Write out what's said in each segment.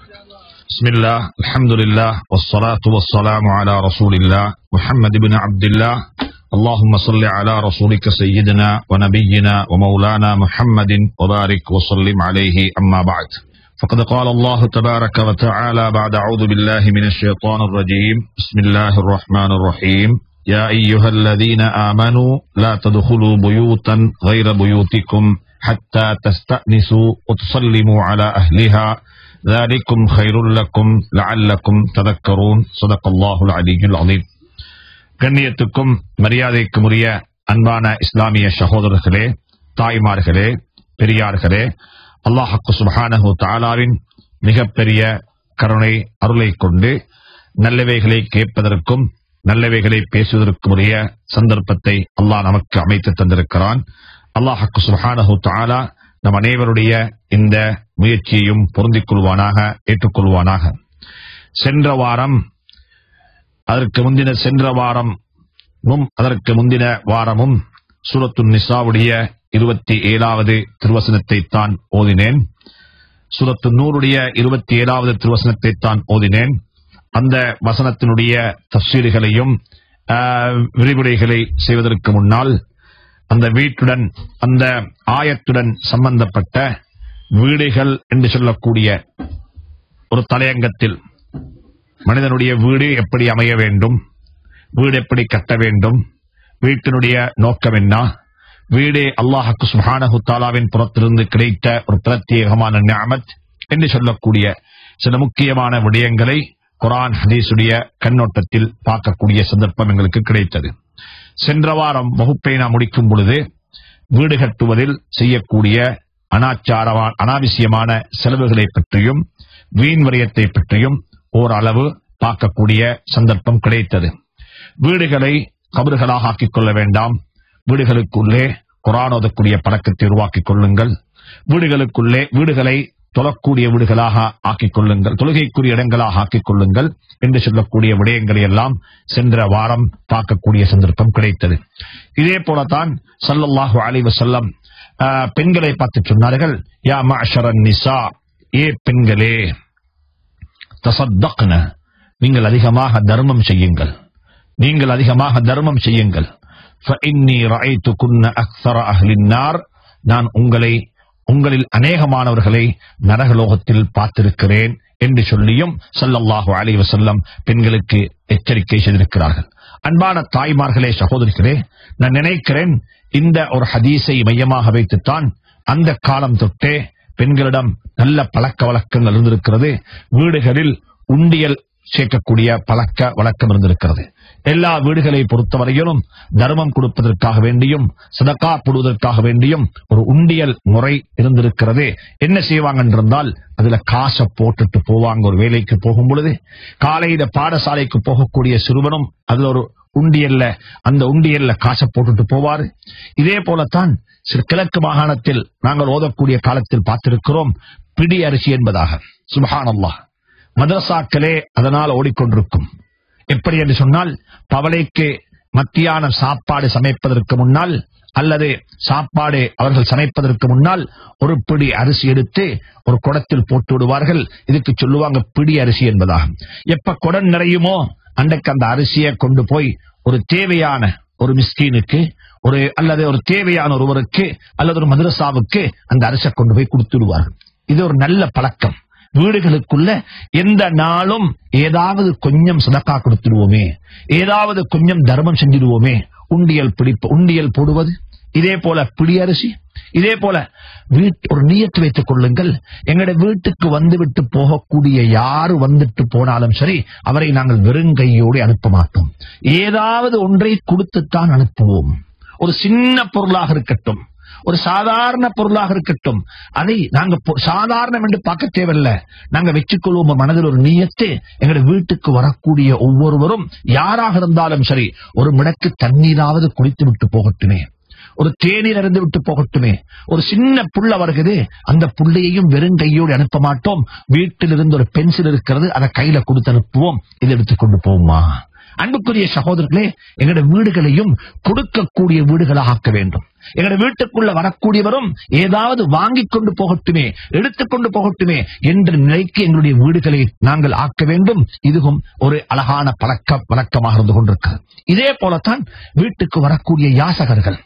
بسم الله الحمد لله والصلاة والسلام على رسول الله محمد بن عبد الله اللهم صل على رسولك سيدنا ونبينا ومولانا محمد وبارك وسلم عليه أما بعد فقد قال الله تبارك وتعالى بعد أعوذ بالله من الشيطان الرجيم بسم الله الرحمن الرحيم يا أيها الذين آمنوا لا تدخلوا بيوتا غير بيوتكم حتى تستأنسوا وتسلموا على أهلها ذلكم خير لكم لعلكم تذكرون صدق الله العلي العظيم கண்ணியத்துக்கும் மரியாதைக்கும் உரிய அன்பான இஸ்லாமிய சகோதரர்களே தாய்மார்களே பெரியார்களே அல்லாஹக்கு சுபஹானஹு தாலாவின் மிகப்பெரிய கருணை அருளை கொண்டு நல்லவைகளை கேட்பதற்கும் நல்லவைகளை பேசுவதற்கும் உரிய சந்தர்ப்பத்தை அல்லாஹ் நமக்கு அமைத்து தந்திருக்கிறான் அல்லாஹக்கு சுபஹானஹு தாலா நம் அனைவருடைய இந்த முயற்சியையும் பொருந்திக் கொள்வானாக ஏற்றுக்கொள்வானாக சென்ற வாரம் அதற்கு முந்தின சென்ற வாரம் அதற்கு முந்தின வாரமும் சூரத்து நிசாவுடைய இருபத்தி ஏழாவது திருவசனத்தை தான் ஓதினேன் சூரத்து நூறுடைய இருபத்தி ஏழாவது திருவசனத்தை தான் ஓதினேன் அந்த வசனத்தினுடைய தப்சீடுகளையும் விரிவுரைகளை செய்வதற்கு முன்னால் அந்த வீட்டுடன் அந்த ஆயத்துடன் சம்பந்தப்பட்ட வீடுகள் என்று சொல்லக்கூடிய ஒரு தலையங்கத்தில் மனிதனுடைய வீடு எப்படி அமைய வேண்டும் வீடு எப்படி கட்ட வேண்டும் வீட்டினுடைய நோக்கம் என்ன வீடு அல்லாஹுக்கு சுஹானஹு தாலாவின் புறத்திலிருந்து கிடைத்த ஒரு பிரத்யேகமான ஞாமத் என்று சொல்லக்கூடிய சில முக்கியமான விடயங்களை குரான் ஹதீசுடைய கண்ணோட்டத்தில் பார்க்கக்கூடிய சந்தர்ப்பம் எங்களுக்கு கிடைத்தது சென்ற வாரம் வகுப்பை நாம் முடிக்கும் பொழுது வீடு கட்டுவதில் செய்யக்கூடிய அனாச்சார அனாவசியமான செலவுகளை பற்றியும் வீண் வரியத்தை பற்றியும் ஓரளவு பார்க்கக்கூடிய சந்தர்ப்பம் கிடைத்தது வீடுகளை கபறுகளாக ஆக்கிக் கொள்ள வேண்டாம் வீடுகளுக்குள்ளே குரான் ஓதக்கூடிய பழக்கத்தை உருவாக்கிக் கொள்ளுங்கள் வீடுகளுக்குள்ளே வீடுகளை தொழக்கூடிய வீடுகளாக ஆக்கிக் கொள்ளுங்கள் தொழுகைக்குரிய இடங்களாக ஆக்கிக் கொள்ளுங்கள் என்று சொல்லக்கூடிய விடயங்களை எல்லாம் சென்ற வாரம் பார்க்கக்கூடிய சந்தர்ப்பம் கிடைத்தது இதே போலத்தான் சல்லல்லாஹு அலி வசல்லம் பெண்களை பார்த்து சொன்னார்கள் யா மாஷரன் நிசா ஏ பெண்களே தசத்தக்ன நீங்கள் அதிகமாக தர்மம் செய்யுங்கள் நீங்கள் அதிகமாக தர்மம் செய்யுங்கள் நான் உங்களை உங்களில் அநேகமானவர்களை நரகலோகத்தில் பார்த்திருக்கிறேன் என்று சொல்லியும் சல்லல்லாஹு அலி வசல்லம் பெண்களுக்கு எச்சரிக்கை செய்திருக்கிறார்கள் அன்பான தாய்மார்களே சகோதரிகளே நான் நினைக்கிறேன் இந்த ஒரு ஹதீஸை மையமாக வைத்துத்தான் அந்த காலம் தொட்டே பெண்களிடம் நல்ல பழக்க வழக்கங்கள் இருந்திருக்கிறது வீடுகளில் உண்டியல் சேர்க்கக்கூடிய பழக்க வழக்கம் இருந்திருக்கிறது எல்லா வீடுகளை பொறுத்தவரையிலும் தர்மம் கொடுப்பதற்காக வேண்டியும் சதக்கா போடுவதற்காக வேண்டியும் ஒரு உண்டியல் முறை இருந்திருக்கிறது என்ன செய்வாங்க என்றால் அதுல காசை போட்டுட்டு போவாங்க ஒரு வேலைக்கு போகும் பொழுது காலையில பாடசாலைக்கு போகக்கூடிய சிறுவனும் அதுல ஒரு உண்டியல்ல அந்த உண்டியல்ல காசை போட்டுட்டு போவாரு இதே போலத்தான் கிழக்கு மாகாணத்தில் நாங்கள் ஓதக்கூடிய காலத்தில் பார்த்திருக்கிறோம் பிடி அரிசி என்பதாக சுபஹானல்லா மதரசாக்களே அதனால் ஓடிக்கொண்டிருக்கும் எப்படி என்று சொன்னால் பவளைக்கு மத்தியான சாப்பாடு சமைப்பதற்கு முன்னால் அல்லது சாப்பாடு அவர்கள் சமைப்பதற்கு முன்னால் ஒரு பிடி அரிசி எடுத்து ஒரு குடத்தில் போட்டு விடுவார்கள் இதுக்கு சொல்லுவாங்க பிடி அரிசி என்பதாகும் எப்ப குடம் நிறையுமோ அன்றைக்கு அந்த அரிசியை கொண்டு போய் ஒரு தேவையான ஒரு மிஸ்கீனுக்கு ஒரு அல்லது ஒரு தேவையான ஒருவருக்கு அல்லது ஒரு மதரசாவுக்கு அந்த அரிசை கொண்டு போய் கொடுத்து விடுவார்கள் இது ஒரு நல்ல பழக்கம் வீடுகளுக்குள்ள எந்த நாளும் ஏதாவது கொஞ்சம் சதக்கா கொடுத்துடுவோமே ஏதாவது கொஞ்சம் தர்மம் செஞ்சிடுவோமே உண்டியல் பிடிப்பு உண்டியல் போடுவது இதே போல பிடி அரிசி இதே போல வீட்டு ஒரு நீயத்து வைத்துக் கொள்ளுங்கள் எங்களுடைய வீட்டுக்கு வந்துவிட்டு போகக்கூடிய யாரு வந்துட்டு போனாலும் சரி அவரை நாங்கள் வெறுங்கையோடு அனுப்ப மாட்டோம் ஏதாவது ஒன்றை கொடுத்துத்தான் அனுப்புவோம் ஒரு சின்ன பொருளாக இருக்கட்டும் ஒரு சாதாரண பொருளாக இருக்கட்டும் அதை நாங்க சாதாரணம் என்று பார்க்க தேவையில்ல நாங்க வச்சுக்கொள்வோம் மனதில் ஒரு நீயத்து எங்களுடைய வீட்டுக்கு வரக்கூடிய ஒவ்வொருவரும் யாராக இருந்தாலும் சரி ஒரு மிடக்கு தண்ணீராவது குளித்து விட்டு போகட்டுமே ஒரு தேநீர் இறந்து விட்டு போகட்டுமே ஒரு சின்ன புள்ள வருகிறது அந்த புள்ளையையும் வெறும் கையோடு அனுப்ப மாட்டோம் வீட்டில் இருந்து ஒரு பென்சில் இருக்கிறது அதை கையில கொடுத்து அனுப்புவோம் இதை எடுத்துக்கொண்டு போவோமா அன்புக்குரிய சகோதரர்களே எங்களுடைய வீடுகளையும் கொடுக்கக்கூடிய வீடுகளாக ஆக்க வேண்டும் எங்களுடைய வீட்டுக்குள்ள வரக்கூடியவரும் ஏதாவது வாங்கிக் கொண்டு போகட்டுமே எடுத்துக்கொண்டு போகட்டுமே என்ற நிலைக்கு எங்களுடைய வீடுகளை நாங்கள் ஆக்க வேண்டும் இதுவும் ஒரு அழகான பழக்க பழக்கமாக இருந்து கொண்டிருக்கிறது இதே போலத்தான் வீட்டுக்கு வரக்கூடிய யாசகர்கள்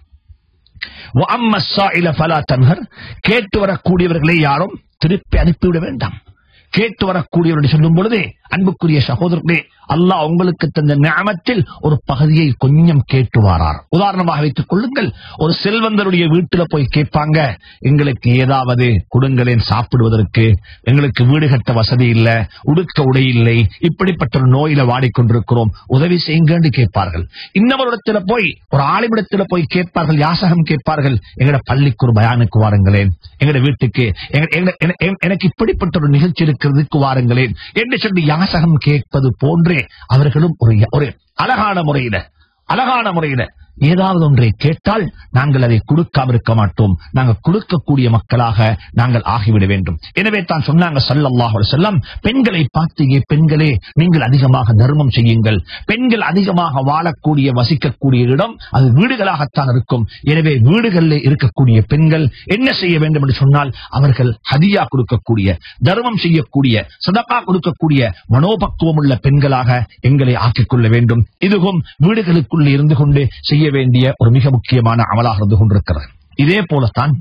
وَأَمَّا السَّائِلَ فَلَا تَنْهَرْ கேட்டு வரக்கூடியவர்களை யாரும் திருப்பி அனுப்பிவிட வேண்டாம் கேட்டு வரக்கூடியவர்கள் சொல்லும் பொழுதே அன்புக்குரிய சகோதரர்களே அல்லாஹ் உங்களுக்கு தந்த ஞானத்தில் ஒரு பகுதியை கொஞ்சம் கேட்டு வாரார் உதாரணமாக வைத்துக் கொள்ளுங்கள் ஒரு செல்வந்தருடைய வீட்டுல போய் கேட்பாங்க எங்களுக்கு ஏதாவது கொடுங்களேன் சாப்பிடுவதற்கு எங்களுக்கு வீடு கட்ட வசதி இல்ல உடுக்க உடை இல்லை இப்படிப்பட்ட ஒரு நோயில வாடிக்கொண்டிருக்கிறோம் உதவி செய்யுங்கன்னு கேட்பார்கள் இன்னொரு இடத்துல போய் ஒரு ஆலிமிடத்துல போய் கேட்பார்கள் யாசகம் கேட்பார்கள் எங்கட பள்ளிக்கு ஒரு பயானுக்கு வாருங்களேன் எங்கட வீட்டுக்கு எங்க- எங்க- என- என- எனக்கு இப்படிப்பட்ட ஒரு நிகழ்ச்சி இருக்கிறதுக்கு வாருங்களேன் என்று சொல்லி யாசகம் கேட்பது போன்றே அவர்களும் ஒரு ஒரு அழகான முறையில அழகான முறையில ஏதாவது ஒன்றை கேட்டால் நாங்கள் அதை கொடுக்காம இருக்க மாட்டோம் நாங்கள் கொடுக்கக்கூடிய மக்களாக நாங்கள் ஆகிவிட வேண்டும் எனவே தான் சொன்னாங்க ஸல்லல்லாஹு அலைஹி வஸல்லம் பெண்களை பார்த்து "ஏ பெண்களே நீங்கள் அதிகமாக தர்மம் செய்யுங்கள் பெண்கள் அதிகமாக வாழக்கூடிய வசிக்கக்கூடிய இடம் அது வீடுகளாகத்தான் இருக்கும் எனவே வீடுகளில் இருக்கக்கூடிய பெண்கள் என்ன செய்ய வேண்டும் என்று சொன்னால் அவர்கள் ஹதியா கொடுக்கக்கூடிய தர்மம் செய்யக்கூடிய சதகா கொடுக்கக்கூடிய மனோபக்குவம் உள்ள பெண்களாக எங்களை ஆக்கிக் கொள்ள வேண்டும் இதுவும் வீடுகளுக்குள்ளே இருந்து கொண்டு செய்ய வேண்டிய ஒரு மிக முக்கியமான அமலாக இருந்து கொண்டிருக்கிறது இதே போலத்தான்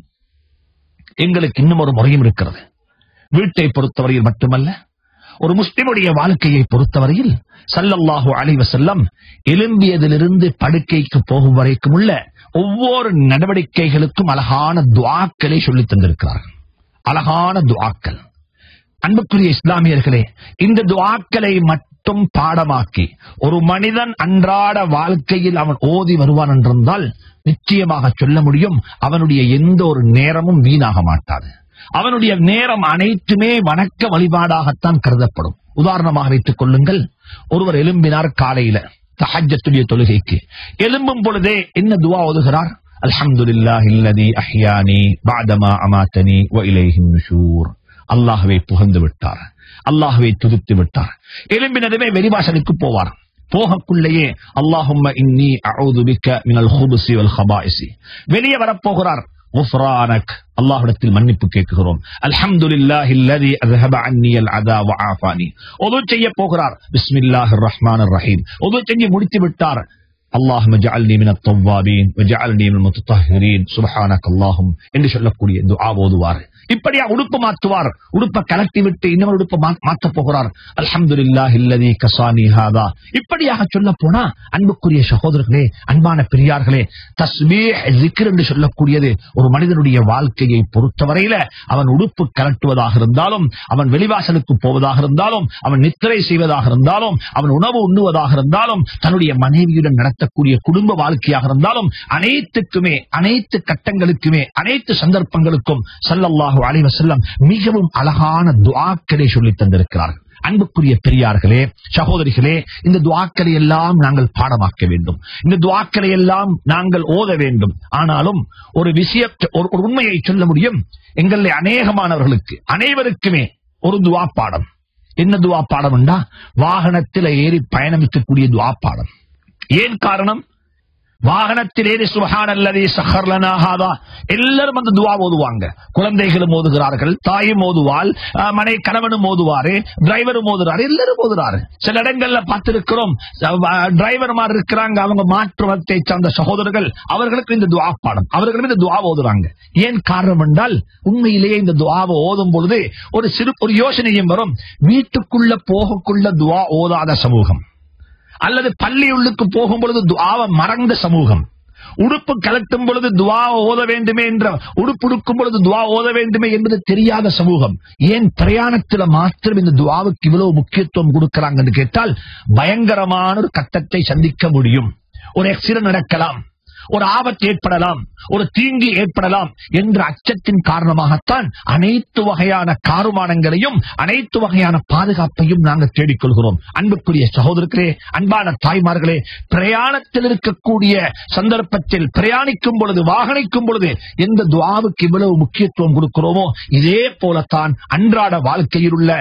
எங்களுக்கு இன்னும் ஒரு முறையும் இருக்கிறது வீட்டை பொறுத்தவரையில் மட்டுமல்ல ஒரு முஸ்லிமுடைய வாழ்க்கையை பொறுத்தவரையில் ஸல்லல்லாஹு அலைஹி வஸல்லம் எழும்பியதிலிருந்து படுக்கைக்கு போகும் வரைக்கும் உள்ள ஒவ்வொரு நடவடிக்கைகளுக்கும் அழகான துஆக்களை சொல்லித் தந்திருக்கிறார்கள் அழகான துஆக்கள் அன்புக்குரிய இஸ்லாமியர்களே இந்த துஆக்களை மட்டும் பாடமாக்கி ஒரு மனிதன் அன்றாட வாழ்க்கையில் அவன் ஓதி வருவான் என்றிருந்தால் நிச்சயமாக சொல்ல முடியும் அவனுடைய எந்த ஒரு நேரமும் வீணாக மாட்டாது அவனுடைய நேரம் அனைத்துமே வணக்க வழிபாடாகத்தான் கருதப்படும் உதாரணமாக வைத்துக் கொள்ளுங்கள் ஒருவர் எழும்பினார் காலையில தஹஜத்துடைய தொழுகைக்கு எழும்பும் பொழுதே என்ன துவா ஓதுகிறார் அல்ஹம்துலில்லாஹி அல்லதி அஹ்யானி பஅதமா அமாத்தனி வ இலைஹின் நுஷூர் அல்லாஹ்வை புகழ்ந்து விட்டார் அல்லாஹ்வை துதித்து விட்டார் எழும்பினதுமே வெளிவாசலுக்கு போவார் போகக்குள்ளேயே அல்லாஹும்ம இன்னி அஊது பிக்க மினல் ஹுபுஸி வல் ஹபாயிஸி வெளியே வரப்போகிறார் குஃப்ரானக் அல்லாஹ்விடத்தில் மன்னிப்பு கேட்கிறோம் அல்ஹம்துலில்லாஹி அல்லதி அஸ்ஹப அன்னி அல் அதா வ ஆஃபானி உது செய்ய போகிறார் பிஸ்மில்லாஹிர் ரஹ்மானிர் ரஹீம் உது செஞ்சு முடித்து விட்டார் اللهم اجعلني من التوابين واجعلني من المتطهرين سبحانك اللهم என்று சொல்லக்கூடிய துஆ ஓதுவார் இப்படியா உடுப்பு மாற்றுவார் உடுப்பை கலட்டி விட்டு இன்னொரு உடுப்பை மா- மாற்றப் போகிறார் அல்ஹம்துலில்லாஹி அல்லதி கசானி ஹாதா இப்படியாக சொல்ல போனா அன்புக்குரிய சகோதரர்களே அன்பான பெரியார்களே தஸ்பீஹ் ஜிக்ர் என்று சொல்லக்கூடியது ஒரு மனிதனுடைய வாழ்க்கையை பொறுத்தவரையில அவன் உடுப்பு கலட்டுவதாக இருந்தாலும் அவன் வெளிவாசலுக்கு போவதாக இருந்தாலும் அவன் நித்திரை செய்வதாக இருந்தாலும் அவன் உணவு உண்ணுவதாக இருந்தாலும் தன்னுடைய மனைவியுடன் நடத்தக்கூடிய குடும்ப வாழ்க்கையாக இருந்தாலும் அனைத்துக்குமே அனைத்து கட்டங்களுக்குமே அனைத்து சந்தர்ப்பங்களுக்கும் ஸல்லல்லாஹு அலைஹி வஸல்லம் மிகவும் அழகான துஆக்களை சொல்லித் தந்திருக்கிறார்கள் அன்புக்குரிய பெரியார்களே சகோதரிகளே இந்த துவாக்களை எல்லாம் நாங்கள் பாடமாக்க வேண்டும் இந்த துவாக்களை எல்லாம் நாங்கள் ஓத வேண்டும் ஆனாலும் ஒரு விஷய ஒரு ஒரு உண்மையை சொல்ல முடியும் எங்களில் அநேகமானவர்களுக்கு அனைவருக்குமே ஒரு துவா பாடம் என்ன துவா பாடம் என்றா வாகனத்தில் ஏறி பயணமிக்கக்கூடிய துவா பாடம் ஏன் காரணம் வாகனத்தில் ஏறி சுபஹான் அல்லது சஹர்லனா ஹாதா எல்லாரும் அந்த துவா ஓதுவாங்க குழந்தைகளும் ஓதுகிறார்கள் தாயும் ஓதுவாள் அஹ், மனை கணவனும் ஓதுவாரு டிரைவரும் ஓதுறாரு எல்லாரும் ஓதுறாரு சில இடங்கள்ல பார்த்திருக்கிறோம் டிரைவர் மாதிரி இருக்கிறாங்க அவங்க மாற்றுவத்தை சார்ந்த சகோதரர்கள் அவர்களுக்கு இந்த துவா பாடம் அவர்களும் இந்த துவா ஓதுறாங்க ஏன் காரணம் என்றால் உண்மையிலேயே இந்த துவாவை ஓதும் பொழுது ஒரு சிறு ஒரு யோசனையும் வரும் வீட்டுக்குள்ள போகக்குள்ள துவா ஓதாத சமூகம் அல்லது பள்ளி உள்ளுக்கு போகும் பொழுது துவாவை மறந்த சமூகம் உடுப்பு கலட்டும் பொழுது துவா ஓத வேண்டுமே என்ற உடுப்பு உடுக்கும் பொழுது துவா ஓத வேண்டுமே என்பது தெரியாத சமூகம் ஏன் பிரயாணத்துல மாத்திரம் இந்த துவாவுக்கு இவ்வளவு முக்கியத்துவம் கொடுக்கிறாங்கன்னு கேட்டால் பயங்கரமான ஒரு கட்டத்தை சந்திக்க முடியும் ஒரு எக்சிடென்ட் நடக்கலாம் ஒரு ஆபத்து ஏற்படலாம் ஒரு தீங்கு ஏற்படலாம் என்ற அச்சத்தின் காரணமாகத்தான் அனைத்து வகையான காருமானங்களையும் அனைத்து வகையான பாதுகாப்பையும் நாங்கள் தேடிக்கொள்கிறோம் அன்புக்குரிய சகோதரர்களே அன்பான தாய்மார்களே பிரயாணத்தில் இருக்கக்கூடிய சந்தர்ப்பத்தில் பிரயாணிக்கும் பொழுது வாகனிக்கும் பொழுது எந்த துவாவுக்கு இவ்வளவு முக்கியத்துவம் கொடுக்கிறோமோ இதே போலத்தான் அன்றாட வாழ்க்கையில் உள்ள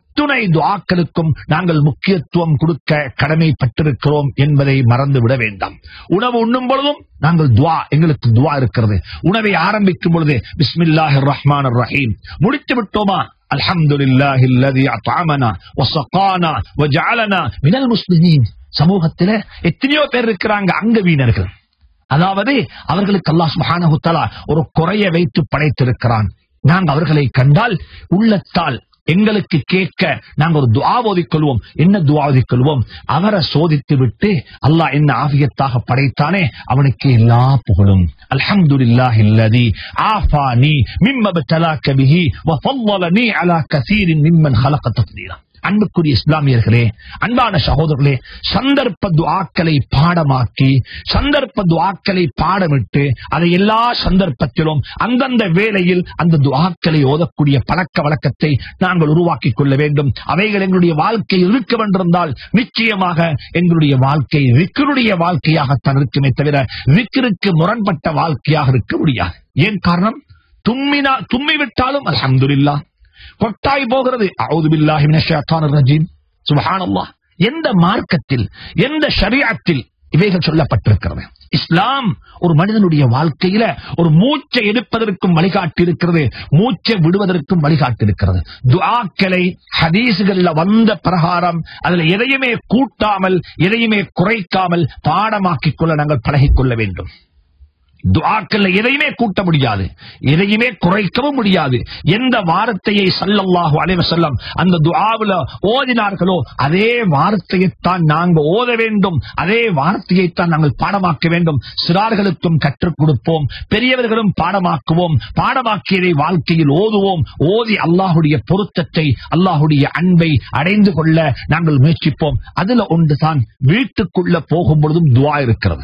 அத்துணை துஆக்களுக்கும் நாங்கள் முக்கியத்துவம் கொடுக்க கடமைப்பட்டிருக்கிறோம் என்பதை மறந்து விட வேண்டாம் உணவு உண்ணும் பொழுதும் நாங்கள் துவா எங்களுக்கு துவா இருக்கிறது உணவை ஆரம்பிக்கும் பொழுது பிஸ்மில்லாஹிர் ரஹ்மானிர் ரஹீம் முடித்து விட்டோமா الحمد لله الذي أطعمنا وسقانا وجعلنا من المسلمين சமூகத்தில எத்தனையோ பேர் இருக்கிறாங்க அங்க வீணர்கள் அதாவது அவர்களுக்கு அல்லாஹ் சுப்ஹானஹு தஆலா ஒரு குறைய வைத்து படைத்திருக்கிறான் நாங்கள் அவர்களை கண்டால் உள்ளத்தால் எங்களுக்கு கேட்க நாங்கள் ஒரு துஆ ஓதிக் கொள்வோம் என்ன துஆ ஓதிக் கொள்வோம் அவரை சோதித்து விட்டு அல்லாஹ் என்ன ஆபியத்தாக படைத்தானே அவனுக்கு எல்லா புகழும் அல்ஹம்துலில்லாஹி அல்லதி ஆஃபானி மிம்ம பத்தலாக்க பிஹி வ ஃபضلني على كثير ممن خلق تفضيلا அன்புக்குரிய இஸ்லாமியர்களே அன்பான சகோதரர்களே சந்தர்ப்ப துஆக்களை பாடமாக்கி சந்தர்ப்ப துஆக்களை பாடமிட்டு அதை எல்லா சந்தர்ப்பத்திலும் அந்தந்த வேளையில் அந்த துஆக்களை ஓதக்கூடிய பழக்க வழக்கத்தை நாங்கள் உருவாக்கிக் கொள்ள வேண்டும் அவைகள் எங்களுடைய வாழ்க்கையில் இருக்க வேண்டியிருந்தால் நிச்சயமாக எங்களுடைய வாழ்க்கை விக்கருடைய வாழ்க்கையாகத்தான் இருக்குமே தவிர விக்கிற்கு முரண்பட்ட வாழ்க்கையாக இருக்க முடியாது ஏன் காரணம் தும்மினா தும்மி விட்டாலும் அல்ஹம்துலில்லாஹ் கொட்டாய் போகிறது அவுது பில்லாஹி மினஷ் ஷைத்தானிர் ரஜீம் சுப்ஹானல்லாஹ் எந்த மார்க்கத்தில் எந்த ஷரியத்தில் இவைகள் சொல்லப்பட்டிருக்கிறது இஸ்லாம் ஒரு மனிதனுடைய வாழ்க்கையில ஒரு மூச்சை எடுப்பதற்கும் வழிகாட்டி இருக்கிறது மூச்சை விடுவதற்கும் வழிகாட்டி இருக்கிறது துஆக்களை ஹதீசுகள்ல வந்த பிரகாரம் அதுல எதையுமே கூட்டாமல் எதையுமே குறைக்காமல் பாடமாக்கிக் கொள்ள நாங்கள் பழகிக் கொள்ள வேண்டும் துஆக்கள்ல எதையுமே கூட்ட முடியாது எதையுமே குறைக்கவும் முடியாது எந்த வார்த்தையை சல்லல்லாஹு அலைஹி வஸல்லம் அந்த துஆவுல ஓதினார்களோ அதே வார்த்தையைத்தான் நாங்க ஓத வேண்டும் அதே வார்த்தையைத்தான் நாங்கள் பாடமாக்க வேண்டும் சிறார்களுக்கும் கற்றுக் கொடுப்போம் பெரியவர்களும் பாடமாக்குவோம் பாடமாக்கியதை வாழ்க்கையில் ஓதுவோம் ஓதி அல்லாஹுடைய பொருத்தத்தை அல்லாஹுடைய அன்பை அடைந்து கொள்ள நாங்கள் முயற்சிப்போம் அதுல ஒன்றுதான் வீட்டுக்குள்ள போகும் பொழுதும் துவா இருக்கிறது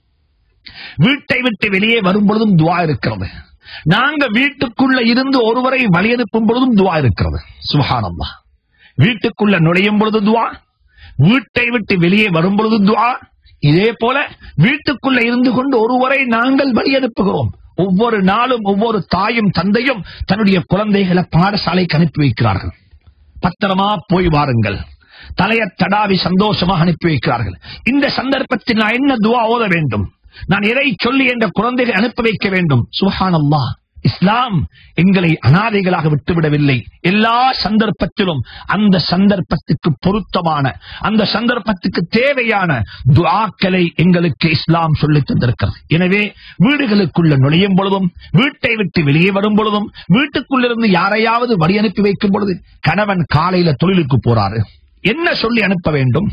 வீட்டை விட்டு வெளியே வரும் பொழுதும் துவா இருக்கிறது நாங்க வீட்டுக்குள்ள இருந்து ஒருவரை வழி அனுப்பும் பொழுதும் துவா இருக்கிறது சுஹானல்லா வீட்டுக்குள்ள நுழையும் பொழுது துவா வீட்டை விட்டு வெளியே வரும் பொழுது துவா இதே போல வீட்டுக்குள்ள இருந்து கொண்டு ஒருவரை நாங்கள் வழி அனுப்புகிறோம் ஒவ்வொரு நாளும் ஒவ்வொரு தாயும் தந்தையும் தன்னுடைய குழந்தைகளை பாடசாலைக்கு அனுப்பி வைக்கிறார்கள் பத்திரமா போய் வாருங்கள் தலைய தடாவி சந்தோஷமாக அனுப்பி வைக்கிறார்கள் இந்த சந்தர்ப்பத்தில் நான் என்ன துவா ஓத வேண்டும் நான் எதை சொல்லி என்ற குழந்தைகளை அனுப்பி வைக்க வேண்டும் சுஹானல்லா இஸ்லாம் எங்களை அனாதைகளாக விட்டுவிடவில்லை எல்லா சந்தர்ப்பத்திலும் அந்த சந்தர்ப்பத்துக்கு பொருத்தமான அந்த சந்தர்ப்பத்துக்கு தேவையான துஆக்களை எங்களுக்கு இஸ்லாம் சொல்லித் தந்திருக்கிறது எனவே வீடுகளுக்குள்ள நுழையும் பொழுதும் வீட்டை விட்டு வெளியே வரும் பொழுதும் வீட்டுக்குள்ளிருந்து யாரையாவது வழி அனுப்பி வைக்கும் பொழுது கணவன் காலையில தொழிலுக்கு போறாரு என்ன சொல்லி அனுப்ப வேண்டும்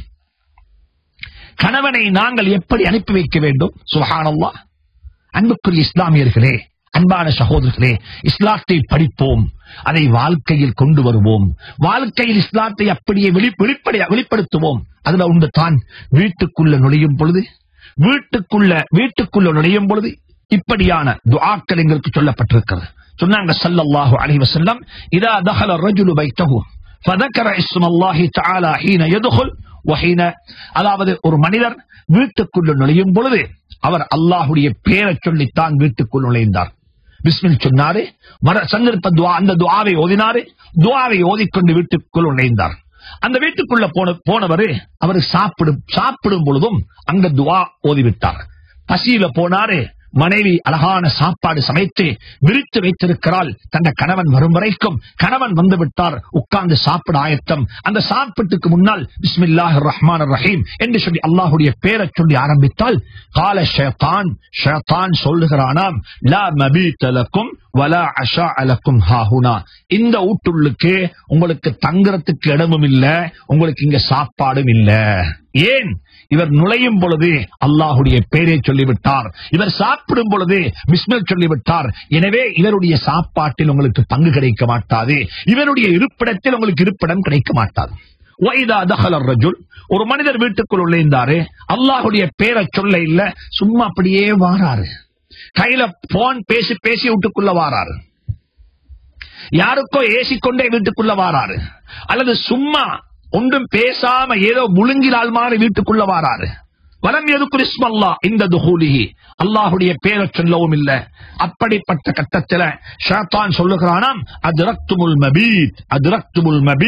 கணவனை நாங்கள் எப்படி அனுப்பி வைக்க வேண்டும் சுஹானல்லா அன்புக்குரிய இஸ்லாமியர்களே அன்பான சகோதரர்களே இஸ்லாத்தை படிப்போம் அதை வாழ்க்கையில் கொண்டு வருவோம் வாழ்க்கையில் இஸ்லாத்தை அப்படியே வெளி- வெளிப்படையா வெளிப்படுத்துவோம் அதுல உண்டு தான் வீட்டுக்குள்ள நுழையும் பொழுது வீட்டுக்குள்ள வீட்டுக்குள்ள நுழையும் பொழுது இப்படியான துஆக்கள் எங்களுக்கு சொல்லப்பட்டிருக்கிறது சொன்னாங்க ஸல்லல்லாஹு அலைஹி வஸல்லம் இதா தஹல الرجل بيته فذكر اسم الله تعالى حين يدخل وحين அதாவது ஒரு மனிதர் வீட்டுக்குள்ள நுழையும் பொழுது அவர் அல்லாஹ்வுடைய பேரை சொல்லித்தான் வீட்டுக்குள் நுழைந்தார் பிஸ்மில் சொன்னாரு மர சந்தர்ப்ப துவா அந்த துவாவை ஓதினாரு துவாவை ஓதிக்கொண்டு வீட்டுக்குள் நுழைந்தார் அந்த வீட்டுக்குள்ள போன போனவரு அவர் சாப்பிடும் சாப்பிடும் பொழுதும் அங்க துவா ஓதிவிட்டார் பசியில போனாரு மனைவி அழகான சாப்பாடு சமைத்து விரித்து வைத்திருக்கிறாள் தந்த கணவன் வரும் வரைக்கும் கணவன் வந்து விட்டார் உட்கார்ந்து சாப்பிட ஆயத்தம் அந்த சாப்பிட்டுக்கு முன்னால் பிஸ்மில்லாஹ் ரஹ்மான் ரஹீம் என்று சொல்லி அல்லாஹுடைய பேரை சொல்லி ஆரம்பித்தால் கால ஷேத்தான் ஷேத்தான் சொல்லுகிறானாம் லா மபீத லக்கும் வலா அஷா அலக்கும் ஹாஹுனா இந்த ஊட்டுள்ளுக்கு உங்களுக்கு தங்குறதுக்கு இடமும் இல்ல உங்களுக்கு இங்க சாப்பாடும் இல்ல ஏன் இவர் நுழையும் பொழுது அல்லாஹுடைய பேரை சொல்லிவிட்டார் இவர் சாப்பிடும் பொழுது பிஸ்மில் சொல்லிவிட்டார் எனவே இவருடைய சாப்பாட்டில் உங்களுக்கு பங்கு கிடைக்க மாட்டாது இவருடைய இருப்பிடத்தில் உங்களுக்கு இருப்பிடம் கிடைக்க மாட்டாது وَإِذَا دَخَلَ الرَّجُلُ ஒரு மனிதர் வீட்டுக்குள் உள்ளேந்தாரு அல்லாஹுடைய பேரை சொல்ல இல்ல சும்மா அப்படியே வாராரு கையில போன் பேசி பேசி வீட்டுக்குள்ள வாராரு யாருக்கோ ஏசிக்கொண்டே வீட்டுக்குள்ள வாராரு அல்லது சும்மா ஒன்றும் பேசாம ஏதோ முழுங்கிலால் மாதிரி வீட்டுக்குள்ள வாராரு வலம் எதுக்கு இஸ்மல்லா இந்த துஹூலிஹி அல்லாஹுடைய பேரை சொல்லவும் இல்ல அப்படிப்பட்ட கட்டத்துல ஷாத்தான் சொல்லுகிறானாம் அதிரக்துமுல் மபீத் அதிரக்துமுல் மபீத்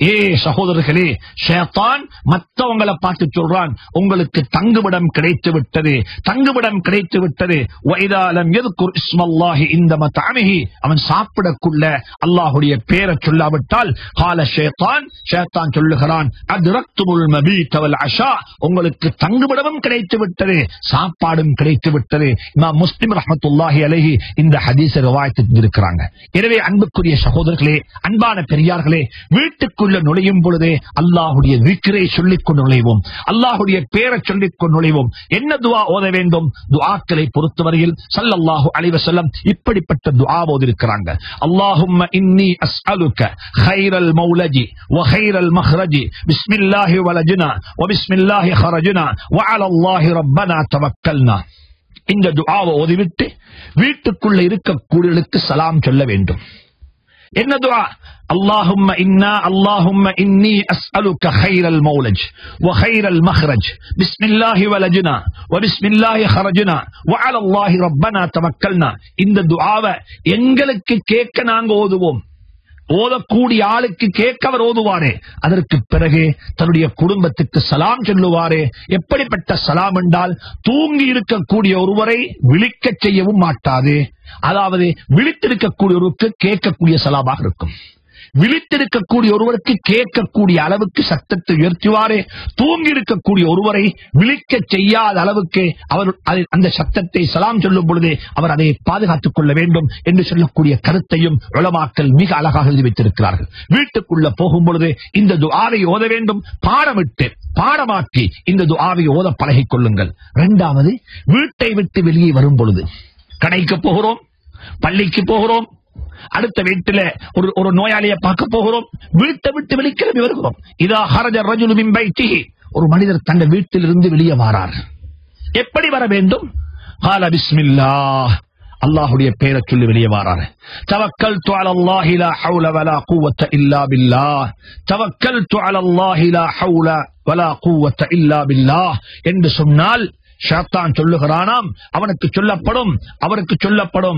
ஏ சகோதரர்களே ஷேத்தான் மற்றவங்களை பார்த்து சொல்றான் உங்களுக்கு தங்குமிடம் கிடைத்து விட்டது தங்குமிடம் கிடைத்து விட்டது வைதாலம் எதுக்குர் இஸ்மல்லாஹி இந்த மத்தாமிஹி அவன் சாப்பிடக்குள்ள அல்லாஹுடைய பேரை சொல்லாவிட்டால் கால ஷேத்தான் ஷேத்தான் சொல்லுகிறான் அதிரக்துமுல் மபீத் வல் அஷா உங்களுக்கு தங்குமிடமும் கிடைத்து விட்டது சாப்பாடும் கிடைத்து விட்டது இமாம் முஸ்லிம் ரஹமத்துல்லாஹி அலைஹி இந்த ஹதீஸை ரிவாயத்து இருக்கிறாங்க எனவே அன்புக்குரிய சகோதரர்களே அன்பான பெரியார்களே வீட்டுக்குள்ள நுழையும் பொழுதே அல்லாஹுடைய விக்கிரை சொல்லிக் கொண்டு நுழைவோம் அல்லாஹுடைய பேரை சொல்லிக் கொண்டு நுழைவோம் என்ன துவா ஓத வேண்டும் துஆக்களை பொறுத்தவரையில் ஸல்லல்லாஹு அலைஹி வஸல்லம் இப்படிப்பட்ட துஆ ஓதிருக்கிறாங்க அல்லாஹும்ம இன்னி அஸ்அலுக خيرல் மௌலஜி وخير المخرج بسم الله ولجنا وبسم الله خرجنا وعلى الله ربنا توكلنا இந்த துஆவை ஓதிவிட்டு வீட்டுக்குள்ள இருக்கக்கூடியவர்களுக்கு சலாம் சொல்ல வேண்டும் என்ன துஆ اللهم إنا اللهم إني أسألك خير المولج وخير المخرج بسم الله ولجنا وبسم الله خرجنا وعلى الله ربنا توكلنا இந்த துஆவை எங்களுக்கு கேட்க நாங்க ஓதுவோம் ஓதக்கூடிய ஆளுக்கு கேட்கவர் ஓதுவாரே அதற்கு பிறகு தன்னுடைய குடும்பத்துக்கு சலாம் சொல்லுவாரே எப்படிப்பட்ட சலாம் என்றால் தூங்கி இருக்கக்கூடிய ஒருவரை விழிக்கச் செய்யவும் மாட்டாது அதாவது விழித்திருக்கக்கூடியவருக்கு கேட்கக்கூடிய சலாமாக இருக்கும் விழித்திருக்கக்கூடிய ஒருவருக்கு கேட்கக்கூடிய அளவுக்கு சத்தத்தை உயர்த்துவாரே தூங்கி இருக்கக்கூடிய ஒருவரை விழிக்க செய்யாத அளவுக்கு அவர் அதை- அந்த சத்தத்தை சலாம் சொல்லும் பொழுதே அவர் அதை பாதுகாத்துக் கொள்ள வேண்டும் என்று சொல்லக்கூடிய கருத்தையும் உளமாக்கல் மிக அழகாக எழுதி வைத்திருக்கிறார்கள் வீட்டுக்குள்ள போகும் பொழுது இந்த துஆவை ஓத வேண்டும் பாடமிட்டு பாடமாக்கி இந்த துஆவை ஓத பழகிக் கொள்ளுங்கள் இரண்டாவது வீட்டை விட்டு வெளியே வரும் பொழுது கடைக்கு போகிறோம் பள்ளிக்கு போகிறோம் அடுத்த வீட்டுல ஒரு ஒரு நோயாளியை பார்க்க போகிறோம் வீட்டை விட்டு வெளிக்கிளம்பி வருகிறோம் இதா ஹரஜ ரஜுலு மின் பைத்திஹி. ஒரு மனிதர் தன் வீட்டிலிருந்து வெளியே வாரார் எப்படி வர வேண்டும் ஹால பிஸ்மில்லா அல்லாஹுடைய பெயரை சொல்லி வெளியே வாராரு தவக்கல்து அலல்லாஹி லா ஹவுல வலா குவத்த இல்லா பில்லாஹ் தவக்கல்து அலல்லாஹி லா ஹவுல வலா குவத்த இல்லா பில்லாஹ் என்று சொன்னால் ஷாத்தான் சொல்லுகிறானாம் அவனுக்கு சொல்லப்படும் அவருக்கு சொல்லப்படும்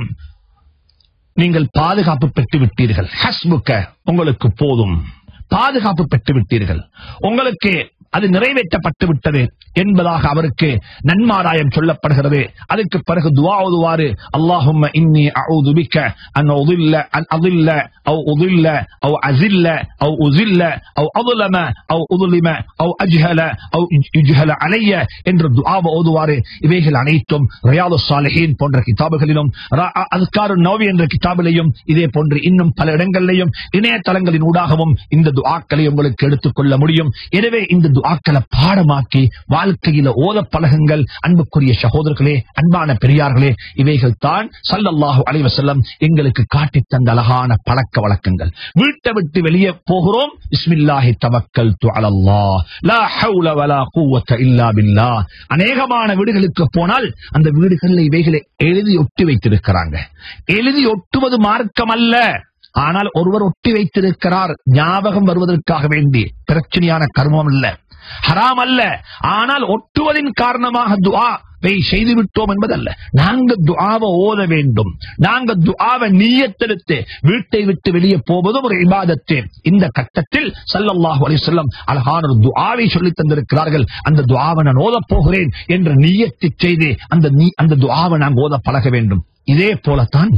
நீங்கள் பாதுகாப்பு பெற்று விட்டீர்கள் ஹஸ்புக்க உங்களுக்கு போதும் பாதுகாப்பு பெற்று விட்டீர்கள் உங்களுக்கு அது நிறைவேற்றப்பட்டு விட்டது என்பதாக அவருக்கு நன்மாராயம் சொல்லப்படுகிறது அதுக்கு பிறகு துவா ஓதுவாரு அல்லாஹும்ம இன்னி அஊது பிக்க அன் உதில்ல அன் அதில்ல அவு உதில்ல அவு அசில்ல அவு உசில்ல அவு அதுலம அவு உதுலிம அவு அஜ்ஹல அவு யுஜ்ஹல அலைய என்று துஆவை ஓதுவாரு இவைகள் அனைத்தும் ரியாது சாலிஹீன் போன்ற கிதாபுகளிலும் அதுக்காரு நோவி என்ற கிதாபிலையும் இதே போன்று இன்னும் பல இடங்களிலையும் இணையதளங்களின் ஊடாகவும் இந்த துஆக்களை உங்களுக்கு எடுத்துக் கொள்ள முடியும் எனவே இந்த துஆக்களை பாடமாக்கி வாழ்க்கையில ஓத பழகுங்கள் அன்புக்குரிய சகோதரர்களே அன்பான பெரியார்களே இவைகள் தான் சல்லல்லாஹு அலைஹி வஸல்லம் எங்களுக்கு காட்டித் தந்த அழகான பழக்க வழக்கங்கள் வீட்டை விட்டு வெளியே போகிறோம் பிஸ்மில்லாஹி தவக்கல்து அலல்லாஹ் லா ஹவுல வலா குவத்த இல்லா பில்லாஹ் அநேகமான வீடுகளுக்கு போனால் அந்த வீடுகளில் இவைகளை எழுதி ஒட்டி வைத்திருக்கிறாங்க எழுதி ஒட்டுவது மார்க்கம் அல்ல ஆனால் ஒருவர் ஒட்டி வைத்திருக்கிறார் ஞாபகம் வருவதற்காக வேண்டி பிரச்சனையான கர்மம் அல்ல ஹராம் அல்ல ஆனால் ஒட்டுவதின் காரணமாக துஆ செய்து விட்டோம் என்பதல்ல நாங்க துஆவை ஓத வேண்டும் நாங்க துஆவை நீயத்தெடுத்து வீட்டை விட்டு வெளியே போவதும் ஒரு இபாதத்து இந்த கட்டத்தில் ஸல்லல்லாஹு அலைஹி வஸல்லம் அழகான ஒரு துஆவை சொல்லி தந்திருக்கிறார்கள் அந்த துஆவை நான் ஓதப் போகிறேன் என்ற நீயத்தை செய்து அந்த நீ- அந்த துஆவை நாம் ஓத பழக வேண்டும் இதே போலத்தான்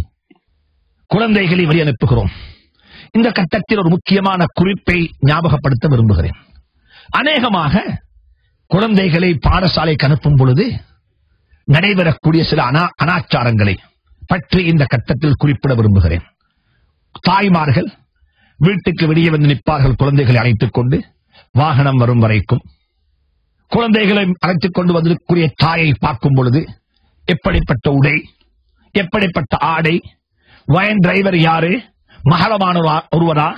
குழந்தைகளை வழி அனுப்புகிறோம் இந்த கட்டத்தில் ஒரு முக்கியமான குறிப்பை ஞாபகப்படுத்த விரும்புகிறேன் அநேகமாக குழந்தைகளை பாடசாலைக்கு அனுப்பும் பொழுது நடைபெறக்கூடிய சில அனா அனாச்சாரங்களை பற்றி இந்த கட்டத்தில் குறிப்பிட விரும்புகிறேன் தாய்மார்கள் வீட்டுக்கு வெளியே வந்து நிற்பார்கள் குழந்தைகளை அழைத்துக் கொண்டு வாகனம் வரும் வரைக்கும் குழந்தைகளை அழைத்துக் கொண்டு வந்திருக்கக்கூடிய தாயை பார்க்கும் பொழுது எப்படிப்பட்ட உடை எப்படிப்பட்ட ஆடை வயன் டிரைவர் யாரு மகளமான ஒருவரா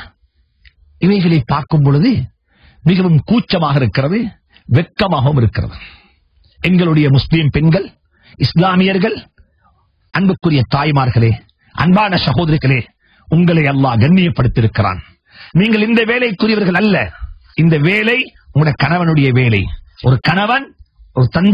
இவைகளை பார்க்கும் பொழுது மிகவும் கூச்சமாக இருக்கிறது வெட்கமாகவும் இருக்கிறது எங்களுடைய முஸ்லீம் பெண்கள் இஸ்லாமியர்கள் அன்புக்குரிய தாய்மார்களே அன்பான சகோதரிகளே உங்களை அல்லாஹ் கண்ணியப்படுத்தியிருக்கிறான் நீங்கள் இந்த வேலைக்குரியவர்கள் அல்ல இந்த வேலை உங்களுடைய கணவனுடைய வேலை ஒரு கணவன் ஒரு தந்தை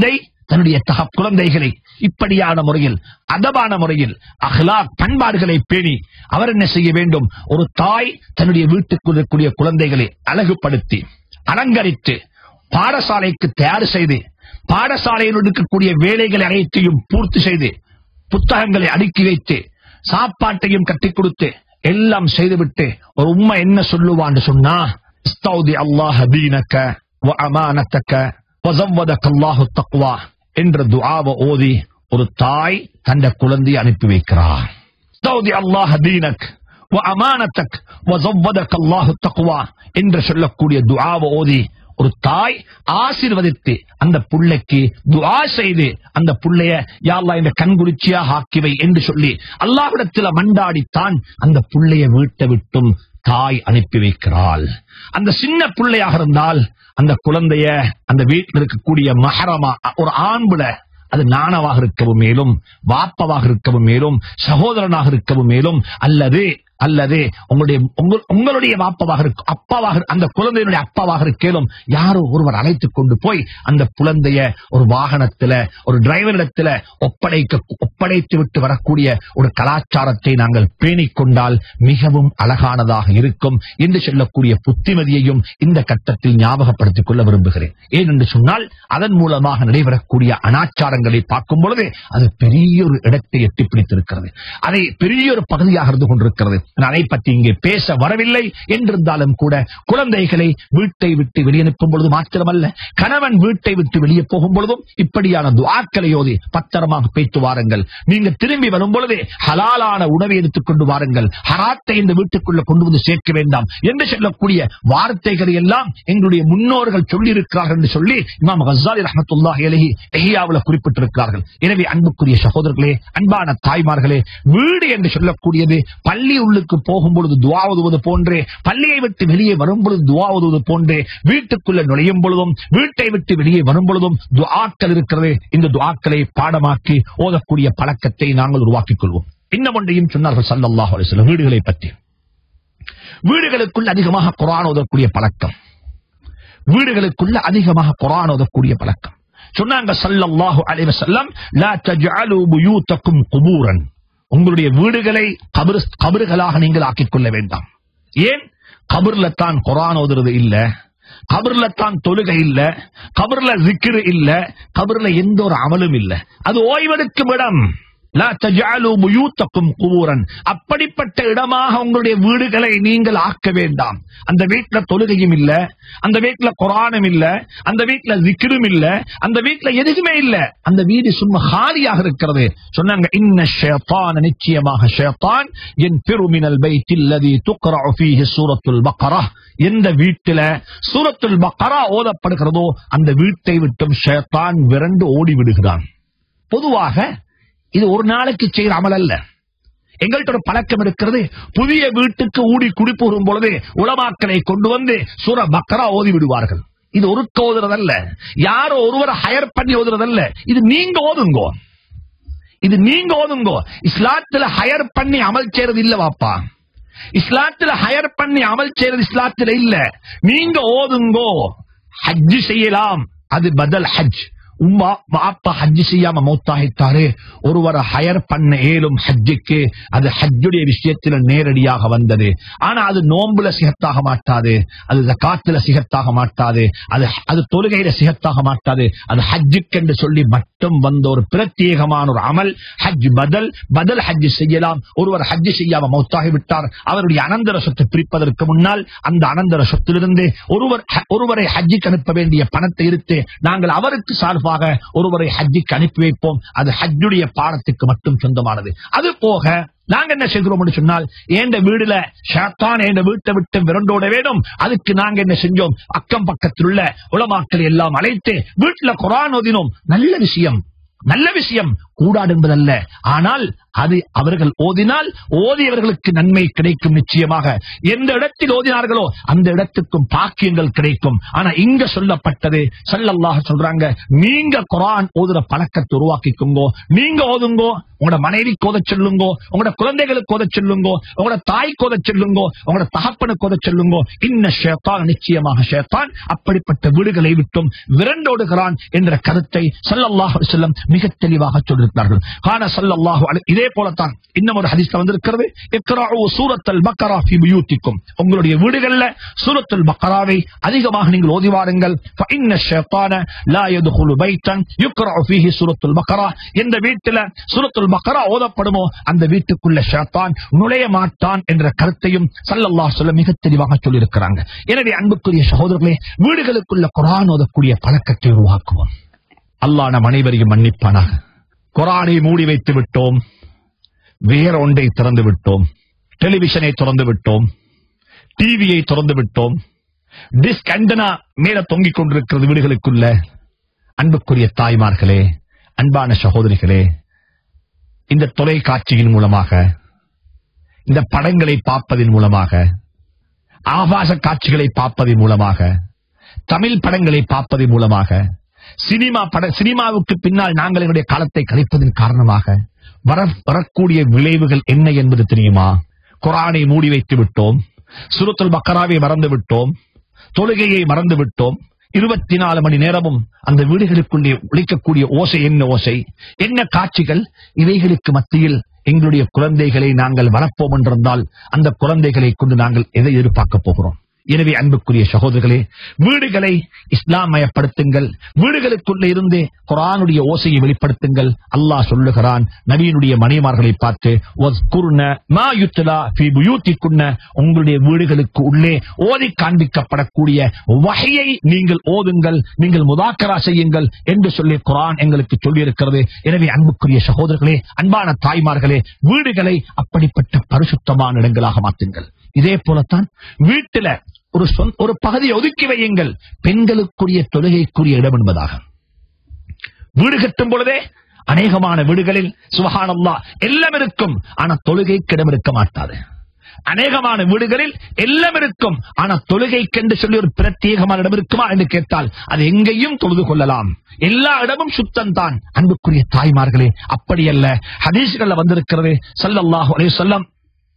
தன்னுடைய தக குழந்தைகளை இப்படியான முறையில் அதபான முறையில் அஹ்லாக் பண்பாடுகளை பேணி அவர் என்ன செய்ய வேண்டும் ஒரு தாய் தன்னுடைய வீட்டுக்குள் இருக்கக்கூடிய குழந்தைகளை அழகுபடுத்தி அலங்கரித்து பாடசாலைக்கு தயார் செய்து பாடசாலையில் இருக்கக்கூடிய வேலைகளை அனைத்தையும் பூர்த்தி செய்து புத்தகங்களை அடுக்கி வைத்து சாப்பாட்டையும் கட்டிக் கொடுத்து எல்லாம் செய்துவிட்டு ஒரு உண்மை என்ன சொல்லுவான்னு சொன்னா இஸ்தௌதி அல்லாஹ் தீனக்க வ அமானத்தக்க வஸவ்வதக அல்லாஹு தக்வா என்ற துஆவை ஓதி ஒரு தாய் தந்த குழந்தையை அனுப்பி வைக்கிறார் இஸ்தௌதி அல்லாஹ் தீனக் வ அமானத்தக் வஸவ்வதக அல்லாஹு தக்வா என்று சொல்லக்கூடிய துஆவை ஓதி ஒரு தாய் ஆசீர்வதித்து அந்த புள்ளைக்கு துஆ செய்து அந்த புள்ளைய யாழ்லா இந்த கண்குளிர்ச்சியா ஆக்கிவை என்று சொல்லி அல்லாஹ்விடத்தில் மண்டாடித்தான் அந்த புள்ளைய வீட்டை விட்டும் தாய் அனுப்பி வைக்கிறாள் அந்த சின்ன பிள்ளையாக இருந்தால் அந்த குழந்தைய அந்த வீட்டில் இருக்கக்கூடிய மஹரமா ஒரு ஆண்புல அது நாணவாக இருக்கவும் மேலும் வாப்பவாக இருக்கவும் மேலும் சகோதரனாக இருக்கவும் மேலும் அல்லது அல்லது உங்களுடைய உங்க- உங்களுடைய வாப்பவாக இருக்கும் அப்பாவாக அந்த குழந்தையினுடைய அப்பாவாக இருக்கேலும் யாரோ ஒருவர் அழைத்துக் கொண்டு போய் அந்த குழந்தைய ஒரு வாகனத்துல ஒரு டிரைவரிடத்துல ஒப்படைக்க ஒப்படைத்து விட்டு வரக்கூடிய ஒரு கலாச்சாரத்தை நாங்கள் பேணிக் கொண்டால் மிகவும் அழகானதாக இருக்கும் என்று சொல்லக்கூடிய புத்திமதியையும் இந்த கட்டத்தில் ஞாபகப்படுத்திக் கொள்ள விரும்புகிறேன் ஏனென்று சொன்னால் அதன் மூலமாக நடைபெறக்கூடிய அனாச்சாரங்களை பார்க்கும் பொழுது அது பெரிய ஒரு இடத்தை எட்டி பிடித்திருக்கிறது அதை பெரிய ஒரு பகுதியாக இருந்து கொண்டிருக்கிறது நான் அதை பற்றி இங்கே பேச வரவில்லை என்றிருந்தாலும் கூட குழந்தைகளை வீட்டை விட்டு வெளியனுப்பும் பொழுது மாத்திரமல்ல கணவன் வீட்டை விட்டு வெளியே போகும் பொழுதும் இப்படியான துவாக்களை ஓதி பத்திரமாக பேத்து வாருங்கள் நீங்க திரும்பி வரும் பொழுது ஹலாலான உணவை எடுத்துக் கொண்டு வாருங்கள் ஹராத்தை இந்த வீட்டுக்குள்ள கொண்டு வந்து சேர்க்க வேண்டாம் என்று சொல்லக்கூடிய வார்த்தைகளை எல்லாம் எங்களுடைய முன்னோர்கள் சொல்லியிருக்கிறார்கள் என்று சொல்லி இமாம் கசாலி ரஹமத்துல்லாஹி அலைஹி எஹியாவுல குறிப்பிட்டிருக்கிறார்கள் எனவே அன்புக்குரிய சகோதரர்களே அன்பான தாய்மார்களே வீடு என்று சொல்லக்கூடியது பள்ளி உள்ளுக்கு போகும் பொழுது துவா ஓதுவது போன்றே பள்ளியை விட்டு வெளியே வரும் பொழுது துவா ஓதுவது போன்றே வீட்டுக்குள்ள நுழையும் பொழுதும் வீட்டை விட்டு வெளியே வரும் பொழுதும் துஆக்கள் இருக்கிறது இந்த துஆக்களை பாடமாக்கி ஓதக்கூடிய பழக்கத்தை நாங்கள் உருவாக்கிக் கொள்வோம் இன்னும் ஒன்றையும் சொன்னார்கள் சல்லல்லாஹு அலைஹி வஸல்லம் வீடுகளை பற்றி வீடுகளுக்குள் அதிகமாக குர்ஆன் ஓதக்கூடிய பழக்கம் வீடுகளுக்குள்ள அதிகமாக குர்ஆன் ஓதக்கூடிய பழக்கம் சொன்னாங்க ஸல்லல்லாஹு அலைஹி வஸல்லம் லா தஜ்அலு புயூத்தக்கும் குபூரன் உங்களுடைய வீடுகளை கபர் கபறுகளாக நீங்கள் ஆக்கிக் கொள்ள வேண்டாம் ஏன் கபர்ல தான் குர்ஆன் ஓதுறது இல்ல கபர்ல தான் தொழுகை இல்ல கபர்ல zikr இல்ல கபர்ல எந்த ஒரு அமலும் இல்ல அது ஓய்வெடுக்கும் இடம் லா தஜ்அலு புயூத்தக்கும் குபூரன் அப்படிப்பட்ட இடமாக உங்களுடைய வீடுகளை நீங்கள் ஆக்க வேண்டாம் அந்த வீட்ல தொழுகையும் இல்ல அந்த வீட்ல குரானும் இல்ல அந்த வீட்ல zikரும் இல்ல அந்த வீட்ல எதுவுமே இல்ல அந்த வீடு சும்மா காலியாக இருக்கிறது சொன்னாங்க இன்ன ஷைத்தான் நிச்சயமாக ஷைத்தான் என் பெருமினல் பைத்தில் லதி துக்ரஉ ஃபீஹி சூரத்துல் பக்ரா எந்த வீட்டில சூரத்துல் பக்ரா ஓதப்படுகிறதோ அந்த வீட்டை விட்டும் ஷைத்தான் விரண்டு ஓடி விடுகிறான் பொதுவாக இது ஒரு நாளைக்கு செய்யற அமல் அல்ல எங்கள்கிட்ட ஒரு பழக்கம் இருக்கிறது புதிய வீட்டுக்கு ஊடி குடிபோகும் பொழுது உலமாக்களை கொண்டு வந்து சூர பக்கரா ஓதி விடுவார்கள் இது ஒரு ஓதுறதல்ல யாரோ ஒருவரை ஹயர் பண்ணி ஓதுறதல்ல இது நீங்க ஓதுங்கோ இது நீங்க ஓதுங்கோ இஸ்லாத்துல ஹயர் பண்ணி அமல் செய்யறது இல்ல வாப்பா இஸ்லாத்துல ஹயர் பண்ணி அமல் செய்யறது இஸ்லாத்துல இல்ல நீங்க ஓதுங்கோ ஹஜ் செய்யலாம் அது பதல் ஹஜ் உம்மா வாப்பா ஹஜ் செய்யாம மௌத்தாகித்தாரு ஒருவரை ஹயர் பண்ண ஏலும் ஹஜ்ஜுக்கு அது ஹஜ்ஜுடைய விஷயத்துல நேரடியாக வந்தது ஆனா அது நோம்புல சிகத்தாக மாட்டாது அது ஜகாத்துல சிகத்தாக மாட்டாது அது அது தொழுகையில சிகத்தாக மாட்டாது அது ஹஜ்ஜுக்கு என்று சொல்லி மட்டும் வந்த ஒரு பிரத்யேகமான ஒரு அமல் ஹஜ் பதல் பதல் ஹஜ் செய்யலாம் ஒருவர் ஹஜ் செய்யாம மௌத்தாகி விட்டார் அவருடைய அனந்தர சொத்தை பிரிப்பதற்கு முன்னால் அந்த அனந்தர சொத்திலிருந்து ஒருவர் ஒருவரை ஹஜ்ஜுக்கு அனுப்ப வேண்டிய பணத்தை இருத்து நாங்கள் அவருக்கு சார்பாக ஒருவரை ஹஜ்ஜுக்கு அனுப்பி வைப்போம் அது ஹஜ்ஜுடைய பாடத்துக்கு மட்டும் சொந்தமானது அது போக நாங்க என்ன செய்கிறோம் என்று சொன்னால் எந்த வீடுல ஷாத்தான் எந்த வீட்டை விட்டு விரண்டோட வேணும் அதுக்கு நாங்க என்ன செஞ்சோம் அக்கம் பக்கத்தில் உள்ள உலமாக்களை எல்லாம் அழைத்து வீட்டுல குரான் ஓதினோம் நல்ல விஷயம் நல்ல விஷயம் கூடாது என்பதல்ல ஆனால் அது அவர்கள் ஓதினால் ஓதியவர்களுக்கு நன்மை கிடைக்கும் நிச்சயமாக எந்த இடத்தில் ஓதினார்களோ அந்த இடத்துக்கும் பாக்கியங்கள் கிடைக்கும் ஆனா இங்க சொல்லப்பட்டது சல்லல்லாஹு சொல்றாங்க நீங்க குரான் ஓதுற பழக்கத்தை உருவாக்கிக்குங்கோ நீங்க ஓதுங்கோ உங்களோட மனைவிக்கு ஓத சொல்லுங்கோ உங்களோட குழந்தைகளுக்கு ஓத சொல்லுங்கோ உங்களோட தாய்க்கு ஓத சொல்லுங்கோ உங்களோட தகப்பனுக்கு ஓத சொல்லுங்கோ இன்ன ஷேத்தான் நிச்சயமாக ஷேத்தான் அப்படிப்பட்ட வீடுகளை விட்டும் விரண்டோடுகிறான் என்ற கருத்தை சல்லல்லாஹு அலைஹி வஸல்லம் மிக தெளிவாக சொல்லியிருக்கிறார்கள் கான சல்லல்லாஹு அலைஹி இதே போலத்தான் இன்னும் ஒரு ஹதீஸ்ல வந்திருக்கிறது இக்ராஉ சூரத்தல் பக்கரா ஃபி புயூத்திக்கும் உங்களுடைய வீடுகள்ல சூரத்துல் பக்கராவை அதிகமாக நீங்கள் ஓதி வாருங்கள் فإن الشيطان لا يدخل بيتا يقرأ فيه سورة البقرة எந்த வீட்டில சூரத்துல் பக்கரா ஓதப்படுமோ அந்த வீட்டுக்குள்ள ஷைத்தான் நுழைய மாட்டான் என்ற கருத்தையும் சல்லல்லாஹு அலைஹி வஸல்லம் மிக தெளிவாக சொல்லியிருக்கிறாங்க எனவே அன்புக்குரிய சகோதரர்களே வீடுகளுக்குள்ள குர்ஆன் ஓதக்கூடிய பழக்கத்தை உருவாக்குவோம் அல்லாஹ் நம் அனைவரையும் மன்னிப்பானாக குர்ஆனை மூடி வைத்து விட்டோம் வேற ஒன்றை திறந்து விட்டோம் டெலிவிஷனை திறந்து விட்டோம் டிவியை திறந்து விட்டோம் டிஸ்க் ஆண்டனா மேல தொங்கிக் கொண்டிருக்கிறது வீடுகளுக்குள்ள அன்புக்குரிய தாய்மார்களே அன்பான சகோதரிகளே இந்த தொலைக்காட்சியின் மூலமாக இந்த படங்களை பார்ப்பதன் மூலமாக ஆபாச காட்சிகளை பார்ப்பதன் மூலமாக தமிழ் படங்களை பார்ப்பதன் மூலமாக சினிமா பட சினிமாவுக்கு பின்னால் நாங்கள் எங்களுடைய காலத்தை கழிப்பதன் காரணமாக வர வரக்கூடிய விளைவுகள் என்ன என்பது தெரியுமா குரானை மூடி வைத்து விட்டோம் சுருத்துல் பக்கராவை மறந்து விட்டோம் தொழுகையை மறந்து விட்டோம் இருபத்தி நாலு மணி நேரமும் அந்த வீடுகளுக்குள்ளே ஒழிக்கக்கூடிய ஓசை என்ன ஓசை என்ன காட்சிகள் இவைகளுக்கு மத்தியில் எங்களுடைய குழந்தைகளை நாங்கள் வளர்ப்போம் என்றிருந்தால் அந்த குழந்தைகளை கொண்டு நாங்கள் எதை எதிர்பார்க்க போகிறோம் எனவே அன்புக்குரிய சகோதரர்களே வீடுகளை இஸ்லாமயப்படுத்துங்கள் வீடுகளுக்குள்ளே இருந்தே குரானுடைய ஓசையை வெளிப்படுத்துங்கள் அல்லாஹ் சொல்லுகிறான் நபியினுடைய மனைமார்களை பார்த்து "வஸ்குர்ன மா யுத்லா ஃபீ புயூத்திக்குன்ன." உங்களுடைய வீடுகளுக்கு உள்ளே ஓதி காண்பிக்கப்படக்கூடிய வகையை நீங்கள் ஓதுங்கள் நீங்கள் முதாக்கரா செய்யுங்கள் என்று சொல்லி குரான் எங்களுக்கு சொல்லியிருக்கிறது எனவே அன்புக்குரிய சகோதரர்களே அன்பான தாய்மார்களே வீடுகளை அப்படிப்பட்ட பரிசுத்தமான இடங்களாக மாற்றுங்கள் இதே போலத்தான் வீட்டில ஒரு சொந்த- ஒரு பகுதியை ஒதுக்கி வையுங்கள் பெண்களுக்குரிய தொழுகைக்குரிய இடம் என்பதாக வீடு கட்டும் பொழுதே அநேகமான வீடுகளில் சுபஹானல்லா எல்லாம் இருக்கும் ஆனா தொழுகைக்கு இடம் இருக்க மாட்டாது அநேகமான வீடுகளில் எல்லாம் இருக்கும் ஆனா தொழுகைக்கென்று சொல்லி ஒரு பிரத்யேகமான இடம் இருக்குமா என்று கேட்டால் அது எங்கேயும் தொழுது கொள்ளலாம் எல்லா இடமும் சுத்தம் தான் அன்புக்குரிய தாய்மார்களே அப்படியல்ல ஹதீஸ்கள்ல வந்திருக்கிறது ஸல்லல்லாஹு அலைஹி வஸல்லம்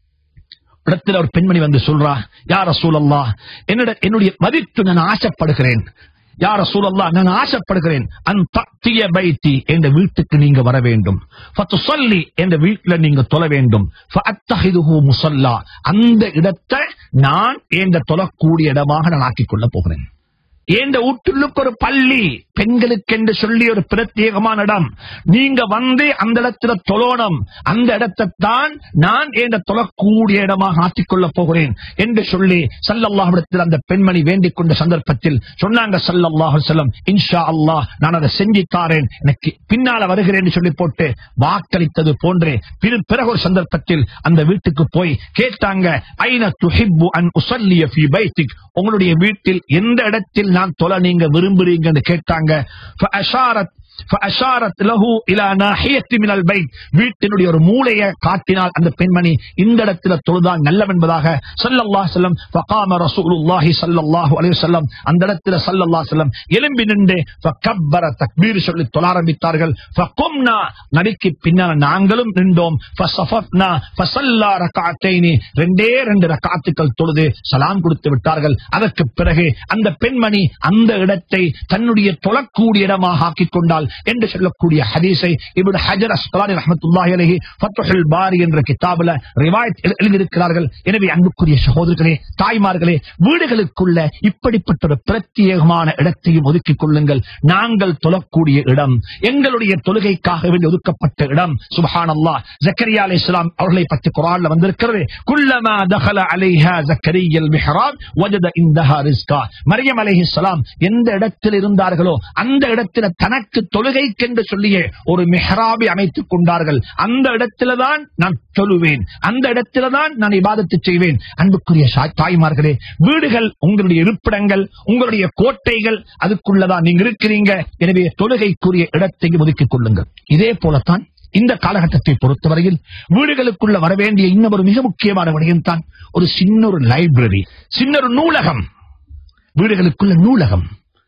இடத்துல ஒரு பெண்மணி வந்து சொல்றா யார சூழல்லா என்னோட என்னுடைய மதித்து நான் ஆசைப்படுகிறேன் யார சூழல்லா நான் ஆசைப்படுகிறேன் அந்த பைத்தி என்ற வீட்டுக்கு நீங்க வர வேண்டும் ஃபத்துஸல்லி என்ற வீட்டுல நீங்க தொழ வேண்டும் ஃபஅத்தஹிதுஹு முஸல்லா அந்த இடத்தை நான் என்ற தொழக்கூடிய இடமாக நான் ஆக்கிக் கொள்ள போகிறேன் என்ற வீட்டுள்ளுக்கு ஒரு பள்ளி பெண்களுக்கு என்று சொல்லி ஒரு பிரத்யேகமான இடம் நீங்க வந்து அந்த இடத்துல தொழணும் அந்த இடத்தை தான் நான் என்ற தொழக்கூடிய இடமாக ஆக்கிக்கொள்ள போகிறேன் என்று சொல்லி சல்லல்லாஹ் இடத்தில் அந்த பெண்மணி வேண்டிக் கொண்ட சந்தர்ப்பத்தில் சொன்னாங்க சல்லல்லாஹ் செல்லம் இன்ஷா அல்லாஹ் நான் அதை செஞ்சு தாரேன் எனக்கு பின்னால வருகிறேன் என்று சொல்லி போட்டு வாக்களித்தது போன்றே பிற- பிறகு ஒரு சந்தர்ப்பத்தில் அந்த வீட்டுக்கு போய் கேட்டாங்க ஐன துஹிப்பு அன் உசல்லிய ஃபீ பைத்திக் உங்களுடைய வீட்டில் எந்த இடத்தில் நான் தொலை நீங்க விரும்புறீங்கன்னு கேட்டாங்க فأشارت فأشارت له إلى ناحية من البيت வீட்டினுடைய ஒரு மூலையை காட்டினால் அந்த பெண்மணி இந்த இடத்துல தொழுதால் நல்லம் என்பதாக ஸல்லல்லாஹு அலைஹி வஸல்லம் فقام رسول الله صلى الله عليه وسلم அந்த இடத்துல ஸல்லல்லாஹு அலைஹி வஸல்லம் எழும்பி நின்று فكبر تكبير சொல்லி தொழ ஆரம்பித்தார்கள் فقمنا நபிக்கு பின்னால் நாங்களும் நின்றோம் فصففنا فصلى ركعتين ரெண்டே ரெண்டு ரக்காத்துக்கள் தொழுது சலாம் கொடுத்து விட்டார்கள் அதற்கு பிறகு அந்த பெண்மணி அந்த இடத்தை தன்னுடைய தொழக்கூடிய இடமாக ஆக்கிக் கொண்டால் என்று சொல்லக்கூடிய ஹதீஸை இப்னு ஹஜர் அஸ்கலானி ரஹ்மத்துல்லாஹி அலைஹி ஃபத்ஹுல் பாரி என்ற கிதாபுல ரிவாயத் எழு- எழுதியிருக்கிறார்கள் எனவே அன்புக்குரிய சகோதரர்களே தாய்மார்களே வீடுகளுக்குள்ள இப்படிப்பட்ட ஒரு பிரத்யேகமான இடத்தையும் ஒதுக்கிக் கொள்ளுங்கள் நாங்கள் தொழக்கூடிய இடம் எங்களுடைய தொழுகைக்காக வேண்டி ஒதுக்கப்பட்ட இடம் சுபஹானல்லாஹ் ஜக்கரியா அலைஹிஸ்ஸலாம் அவர்களை பற்றி குர்ஆன்ல வந்திருக்கிறது குல்லமா தகல அலைஹா ஜக்கரியல் மிஹ்ராப் வஜத இந்தஹா ரிஸ்கா மரியம் அலைஹிஸ்ஸலாம் எந்த இடத்தில் இருந்தார்களோ அந்த இடத்துல தனக்கு தொழுகைக்கென்று சொல்லியே ஒரு மெஹராபை அமைத்துக் கொண்டார்கள் அந்த இடத்தில்தான் நான் சொல்லுவேன் அந்த இடத்தில்தான் நான் இபாதத்து செய்வேன் அன்புக்குரிய சா- தாய்மார்களே வீடுகள் உங்களுடைய இருப்பிடங்கள் உங்களுடைய கோட்டைகள் அதுக்குள்ளதான் நீங்க இருக்கிறீங்க எனவே தொழுகைக்குரிய இடத்தை ஒதுக்கிக் கொள்ளுங்கள் இதே போலத்தான் இந்த காலகட்டத்தை பொறுத்தவரையில் வீடுகளுக்குள்ள வரவேண்டிய இன்னொரு மிக முக்கியமான விடயம் தான் ஒரு சின்ன ஒரு லைப்ரரி சின்ன ஒரு நூலகம் வீடுகளுக்குள்ள நூலகம்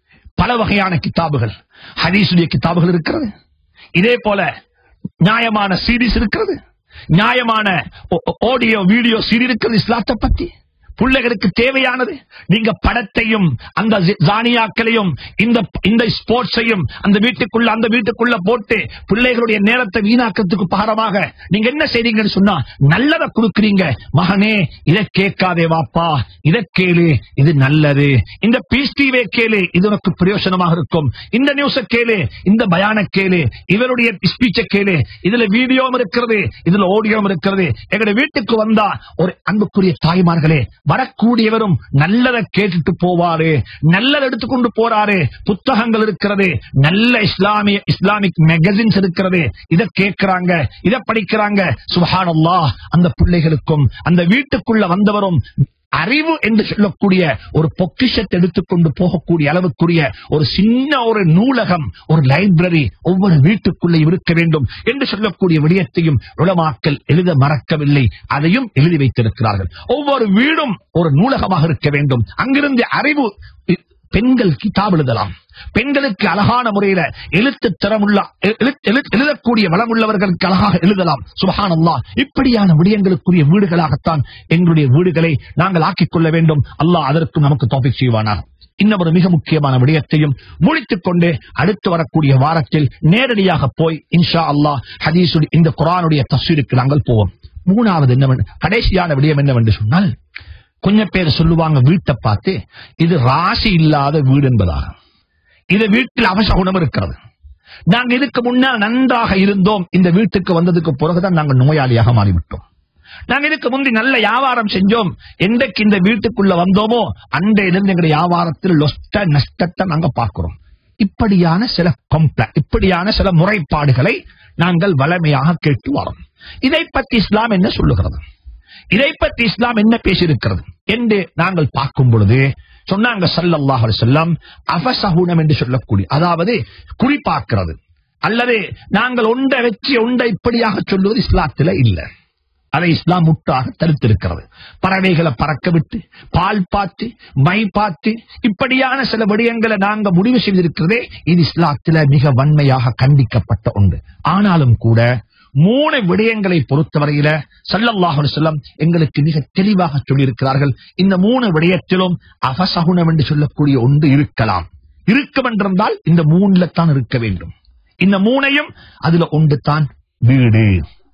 பல வகையான கிதாபுகள் ஹதீசுடைய கிதாபுகள் இருக்கிறது இதே போல நியாயமான சீரிஸ் இருக்கிறது நியாயமான ஆடியோ வீடியோ சீரி இருக்கிறது இஸ்லாத்தை பத்தி பிள்ளைகளுக்கு தேவையானது நீங்க படத்தையும் அந்த ஜி- ஜானியாக்களையும் இந்த இந்த ஸ்போர்ட்ஸையும் அந்த வீட்டுக்குள்ள அந்த வீட்டுக்குள்ள போட்டு பிள்ளைகளுடைய நேரத்தை வீணாக்கிறதுக்கு பகரமாக நீங்க என்ன செய்றீங்கன்னு சொன்னா நல்லதை கொடுக்குறீங்க மகனே இதை கேட்காதே வாப்பா இதை கேளு இது நல்லது இந்த பீஸ் டிவே கேளு இது உனக்கு பிரயோசனமாக இருக்கும் இந்த நியூஸ கேளு இந்த பயான கேளு இவருடைய ஸ்பீச்ச கேளு இதுல வீடியோவும் இருக்கிறது இதுல ஆடியோவும் இருக்கிறது எங்களுடைய வீட்டுக்கு வந்தா ஒரு அன்புக்குரிய தாய்மார்களே வரக்கூடியவரும் நல்லதை கேட்டுட்டு போவாரு நல்லதை எடுத்துக்கொண்டு போறாரு புத்தகங்கள் இருக்கிறது நல்ல இஸ்லாமிய இஸ்லாமிக் மேகசின்ஸ் இருக்கிறது இதை கேட்கிறாங்க இதை படிக்கிறாங்க சுபஹானல்லாஹ் அந்த பிள்ளைகளுக்கும் அந்த வீட்டுக்குள்ள வந்தவரும் அறிவு என்று சொல்லக்கூடிய ஒரு பொக்கிஷத்தை எடுத்துக்கொண்டு போகக்கூடிய அளவுக்குரிய ஒரு சின்ன ஒரு நூலகம் ஒரு லைப்ரரி ஒவ்வொரு வீட்டுக்குள்ளே இருக்க வேண்டும் என்று சொல்லக்கூடிய விடயத்தையும் உளமாக்கல் எழுத மறக்கவில்லை அதையும் எழுதி வைத்திருக்கிறார்கள் ஒவ்வொரு வீடும் ஒரு நூலகமாக இருக்க வேண்டும் அங்கிருந்து அறிவு இ- பெண்கள் கிதாப் எழுதலாம் பெண்களுக்கு அழகான முறையில எழுத்து திறமுள்ள எழு- எழு- எழுதக்கூடிய வளமுள்ளவர்களுக்கு அழகாக எழுதலாம் சுபஹானல்லா இப்படியான விடயங்களுக்குரிய வீடுகளாகத்தான் எங்களுடைய வீடுகளை நாங்கள் ஆக்கிக் கொள்ள வேண்டும் அல்லாஹ் அதற்கு நமக்கு தோப்பிக் செய்வானாக இன்னும் ஒரு மிக முக்கியமான விடயத்தையும் முடித்துக் கொண்டு அடுத்து வரக்கூடிய வாரத்தில் நேரடியாக போய் இன்ஷா அல்லாஹ் ஹதீசுடி இந்த குரானுடைய தஸ்வீருக்கு நாங்கள் போவோம் மூணாவது என்னவென்று கடைசியான விடயம் என்னவென்று சொன்னால் கொஞ்சம் பேர் சொல்லுவாங்க வீட்டை பார்த்து இது ராசி இல்லாத வீடு என்பதாக இது வீட்டில் அவசகுணம் இருக்கிறது நாங்க இதுக்கு முன்னால் நன்றாக இருந்தோம் இந்த வீட்டுக்கு வந்ததுக்கு பிறகுதான் நாங்கள் நோயாளியாக மாறிவிட்டோம் நாங்க இதுக்கு முந்தி நல்ல வியாபாரம் செஞ்சோம் என்றைக்கு இந்த வீட்டுக்குள்ள வந்தோமோ அன்றையிலிருந்து எங்களுடைய வியாபாரத்தில் லொஸ்ட நஷ்டத்தை நாங்க பார்க்கிறோம் இப்படியான சில கம்ப்ள இப்படியான சில முறைப்பாடுகளை நாங்கள் வளமையாக கேட்டு வரோம் இதை பற்றி இஸ்லாம் என்ன சொல்லுகிறது இதை பற்றி இஸ்லாம் என்ன பேசியிருக்கிறது என்று நாங்கள் பார்க்கும் பொழுது சொன்னாங்க ஸல்லல்லாஹு அலைஹி வஸல்லம் அபசகுணம் என்று சொல்லக்கூடிய அதாவது குறிப்பாக்குறது அல்லது நாங்கள் ஒன்றை வச்சு ஒன்றை இப்படியாக சொல்லுவது இஸ்லாத்தில இல்லை அதை இஸ்லாம் முட்டாக தடுத்திருக்கிறது பறவைகளை பறக்க விட்டு பால் பார்த்து மை பார்த்து இப்படியான சில விடயங்களை நாங்க முடிவு செய்திருக்கிறதே இது இஸ்லாத்தில மிக வன்மையாக கண்டிக்கப்பட்ட ஒன்று ஆனாலும் கூட மூணு விடயங்களை பொறுத்தவரையில ஸல்லல்லாஹு அலைஹி வஸல்லம் எங்களுக்கு மிக தெளிவாக சொல்லியிருக்கிறார்கள் இந்த மூணு விடயத்திலும் அபசகுணம் என்று சொல்லக்கூடிய ஒன்று இருக்கலாம் இருக்கும் என்றிருந்தால் இந்த மூணுல தான் இருக்க வேண்டும் இந்த மூணையும் அதுல ஒன்று தான் வீடு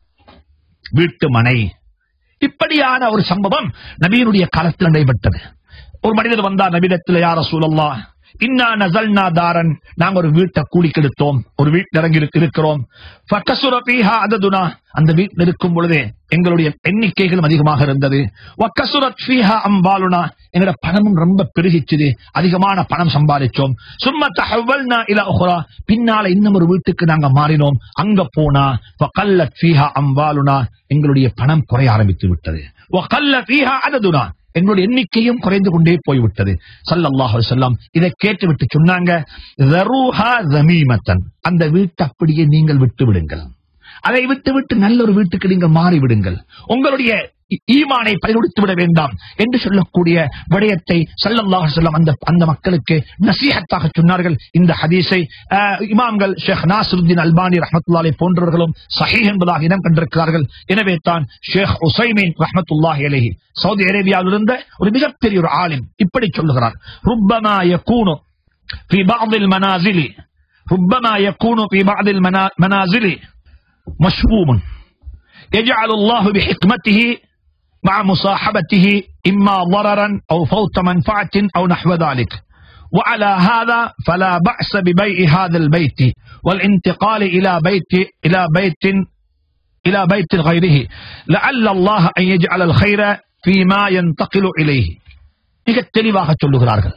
வீட்டு மனை இப்படியான ஒரு சம்பவம் நபியினுடைய காலத்தில் நடைபெற்றது ஒரு மனிதர் வந்தார் நபியிடத்தில் யார சூழல்லா இன்னா நசல்னா தாரன் நாங்க ஒரு வீட்டை கூலிக்கு எடுத்தோம் ஒரு வீட்டில் இறங்கி இருக்கு- இருக்கிறோம் ஃபக்கசுர ஃபீஹா அததுனா அந்த வீட்டில் இருக்கும் பொழுதே எங்களுடைய எண்ணிக்கைகளும் அதிகமாக இருந்தது வக்கசுரத் ஃபீஹா அம்பாலுனா எங்களோட பணமும் ரொம்ப பெருகிச்சுது அதிகமான பணம் சம்பாதிச்சோம் சும்மா தஹவல்னா இலா உஹ்ரா பின்னால இன்னும் ஒரு வீட்டுக்கு நாங்க மாறினோம் அங்க போனா வகல்லத் ஃபீஹா அம்பாலுனா எங்களுடைய பணம் குறைய ஆரம்பித்து விட்டது வகல்ல ஃபீஹா அததுனா எங்களுடைய எண்ணிக்கையும் குறைந்து கொண்டே போய்விட்டது ஸல்லல்லாஹு அலைஹி வஸல்லம் இதை கேட்டுவிட்டு சொன்னாங்க "ذَرُوهَا ذَمِيمَةً." அந்த வீட்டை அப்படியே நீங்கள் விட்டு விடுங்கள் அதை விட்டு விட்டு நல்ல ஒரு வீட்டுக்கு நீங்கள் மாறி விடுங்கள் உங்களுடைய ஈ- ஈமானை பயன்படுத்தி விட வேண்டாம் என்று சொல்லக்கூடிய விடயத்தை ஸல்லல்லாஹு அலைஹி வஸல்லம் அந்த அந்த மக்களுக்கு நசீஹத்தாக சொன்னார்கள் இந்த ஹதீஸை ஆஹ், இமாம்கள் ஷேக் நாசருத்தீன் அல்பானி ரஹ்மத்துல்லாஹி போன்றவர்களும் சஹீஹ் என்பதாக இனம் கண்டிருக்கிறார்கள் எனவே தான் ஷேக் உசைமீன் ரஹ்மத்துல்லாஹி அலைஹி சவுதி அரேபியாவில் இருந்த ஒரு மிகப்பெரிய ஒரு ஆலிம் இப்படி சொல்லுகிறார் ருப்பமா யகூனு في بعض المنازل ربما يكون في بعض المنا- المنازل مشبوم يجعل الله بحكمته مع مصاحبته إما ضررا أو فوت منفعة أو نحو ذلك وعلى هذا فلا بأس ببيع هذا البيت والانتقال إلى بيت إلى بيت إلى بيت غيره لعل الله أن يجعل الخير فيما ينتقل إليه மிக தெளிவாக சொல்லுகிறார்கள்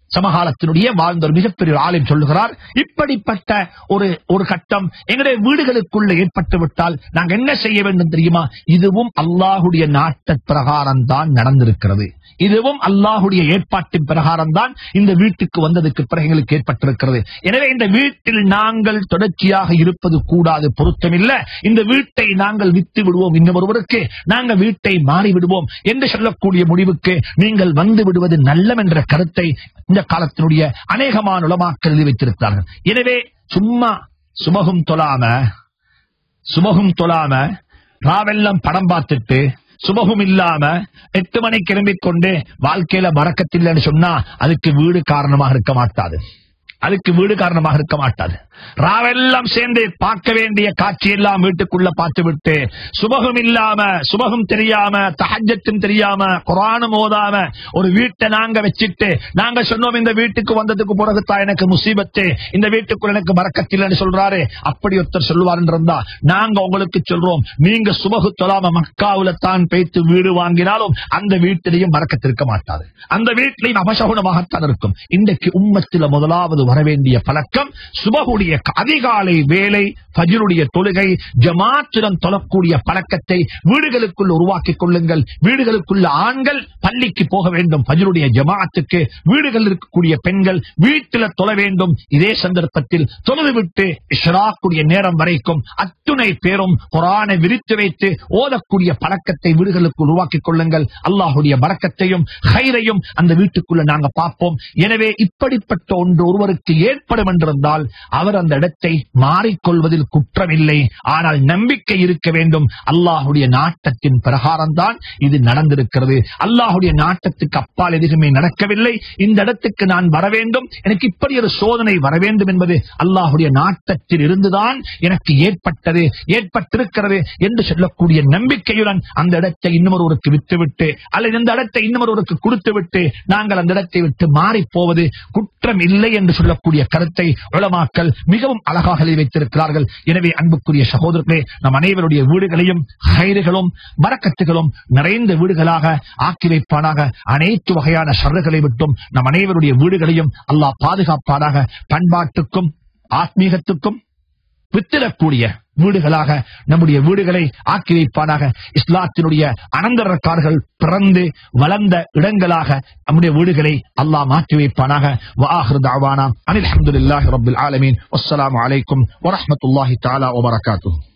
சமகாலத்தினுடைய வாழ்ந்த ஒரு மிகப்பெரிய ஒரு ஆலயம் சொல்லுகிறார் இப்படிப்பட்ட ஒரு ஒரு கட்டம் எங்களுடைய வீடுகளுக்குள்ள ஏற்பட்டு விட்டால் நாங்க என்ன செய்ய வேண்டும் தெரியுமா இதுவும் அல்லாஹுடைய நாட்ட பிரகாரம் தான் நடந்திருக்கிறது இதுவும் அல்லாஹுடைய ஏற்பாட்டின் பிரகாரம் தான் இந்த வீட்டுக்கு வந்ததுக்கு பிறகு எங்களுக்கு ஏற்பட்டிருக்கிறது எனவே இந்த வீட்டில் நாங்கள் தொடர்ச்சியாக இருப்பது கூடாது பொருத்தமில்ல இந்த வீட்டை நாங்கள் வித்து விடுவோம் இன்னும் ஒருவருக்கு நாங்கள் வீட்டை மாறி விடுவோம் என்று சொல்லக்கூடிய முடிவுக்கு நீங்கள் வந்து விடுவது நல்லம் என்ற கருத்தை இந்த காலத்தினுடைய அநேகமான உலமாக்கள் எழுதி வைத்திருக்கிறார்கள் எனவே சும்மா சுமகும் தொழாம சுமகும் தொழாம ராவெல்லாம் படம் பார்த்துட்டு சுமகும் இல்லாம எட்டு மணி கிளம்பிக் கொண்டு வாழ்க்கையில மறக்கத்தில்லைன்னு சொன்னா அதுக்கு வீடு காரணமாக இருக்க மாட்டாது அதுக்கு வீடு காரணமாக இருக்க மாட்டாது ராவெல்லாம் சேர்ந்து பார்க்க வேண்டிய காட்சி எல்லாம் வீட்டுக்குள்ள பார்த்து விட்டு சுபகம் இல்லாம சுபகம் தெரியாம தஹஜத்தும் தெரியாம குரானும் ஓதாம ஒரு வீட்டை நாங்க வச்சிட்டு நாங்க சொன்னோம் இந்த வீட்டுக்கு வந்ததுக்கு பிறகுதான் எனக்கு முசீபத்து இந்த வீட்டுக்குள்ள எனக்கு மறக்கத்தில்லைன்னு சொல்றாரு அப்படி ஒருத்தர் சொல்லுவார் இருந்தா நாங்க உங்களுக்கு சொல்றோம் நீங்க சுபகு தொழாம மக்காவுல தான் பேத்து வீடு வாங்கினாலும் அந்த வீட்டிலையும் மறக்கத்திருக்க மாட்டாது அந்த வீட்டிலையும் அபசகுணமாகத்தான் இருக்கும் இன்றைக்கு உம்மத்தில முதலாவது வர வேண்டிய பழக்கம் சுபகுடைய அதிகாலை வேலை ஃபஜ்ருடைய தொழுகை ஜமாத்துடன் தொழக்கூடிய பழக்கத்தை வீடுகளுக்குள் உருவாக்கிக் கொள்ளுங்கள் வீடுகளுக்குள்ள ஆண்கள் பள்ளிக்கு போக வேண்டும் ஃபஜ்ருடைய ஜமாத்துக்கு வீடுகளில் இருக்கக்கூடிய பெண்கள் வீட்டில தொழ வேண்டும் இதே சந்தர்ப்பத்தில் தொழுது விட்டு இஷ்ராக்குடைய நேரம் வரைக்கும் அத்துணை பேரும் குரானை விரித்து வைத்து ஓதக்கூடிய பழக்கத்தை வீடுகளுக்கு உருவாக்கிக் கொள்ளுங்கள் அல்லாஹுடைய பறக்கத்தையும் ஹைரையும் அந்த வீட்டுக்குள்ள நாங்க பார்ப்போம் எனவே இப்படிப்பட்ட ஒன்று ஒருவருக்கு ஏற்படும் என்றிருந்தால் அவர் அந்த இடத்தை மாறிக்கொள்வதில் குற்றமில்லை ஆனால் நம்பிக்கை இருக்க வேண்டும் அல்லாஹுடைய நாட்டத்தின் பிரகாரம்தான் இது நடந்திருக்கிறது அல்லாஹுடைய நாட்டத்துக்கு அப்பால் எதுவுமே நடக்கவில்லை இந்த இடத்துக்கு நான் வர வேண்டும் எனக்கு இப்படி ஒரு சோதனை வர வேண்டும் என்பது அல்லாஹுடைய நாட்டத்தில் இருந்துதான் எனக்கு ஏற்பட்டது ஏற்பட்டிருக்கிறது என்று சொல்லக்கூடிய நம்பிக்கையுடன் அந்த இடத்தை இன்னொருவருக்கு விட்டுவிட்டு அல்லது இந்த இடத்தை இன்னொருவருக்கு கொடுத்து விட்டு நாங்கள் அந்த இடத்தை விட்டு மாறி போவது குற்றம் இல்லை என்று சொல்லக்கூடிய கருத்தை உளமாக்கல் மிகவும் அழகாக எழுதி வைத்திருக்கிறார்கள் எனவே அன்புக்குரிய சகோதரர்களே நம் அனைவருடைய வீடுகளையும் ஹைறுகளும் வரக்கத்துகளும் நிறைந்த வீடுகளாக ஆக்கி வைப்பானாக அனைத்து வகையான சர்றுகளை விட்டும் நம் அனைவருடைய வீடுகளையும் அல்லாஹ் பாதுகாப்பானாக பண்பாட்டுக்கும் ஆத்மீகத்துக்கும் வித்திடக்கூடிய வீடுகளாக நம்முடைய வீடுகளை ஆக்கி வைப்பானாக இஸ்லாத்தினுடைய அனந்தரக்கார்கள் பிறந்து வளர்ந்த இடங்களாக நம்முடைய வீடுகளை அல்லாஹ் மாற்றி வைப்பானாக வாஹிர் தாவானா அனில் அஹமதுல்லாஹி ரபில் ஆலமீன் வஸ்ஸலாமு அலைக்கும் வரஹ்மத்துல்லாஹி தஆலா வபரகாத்துஹு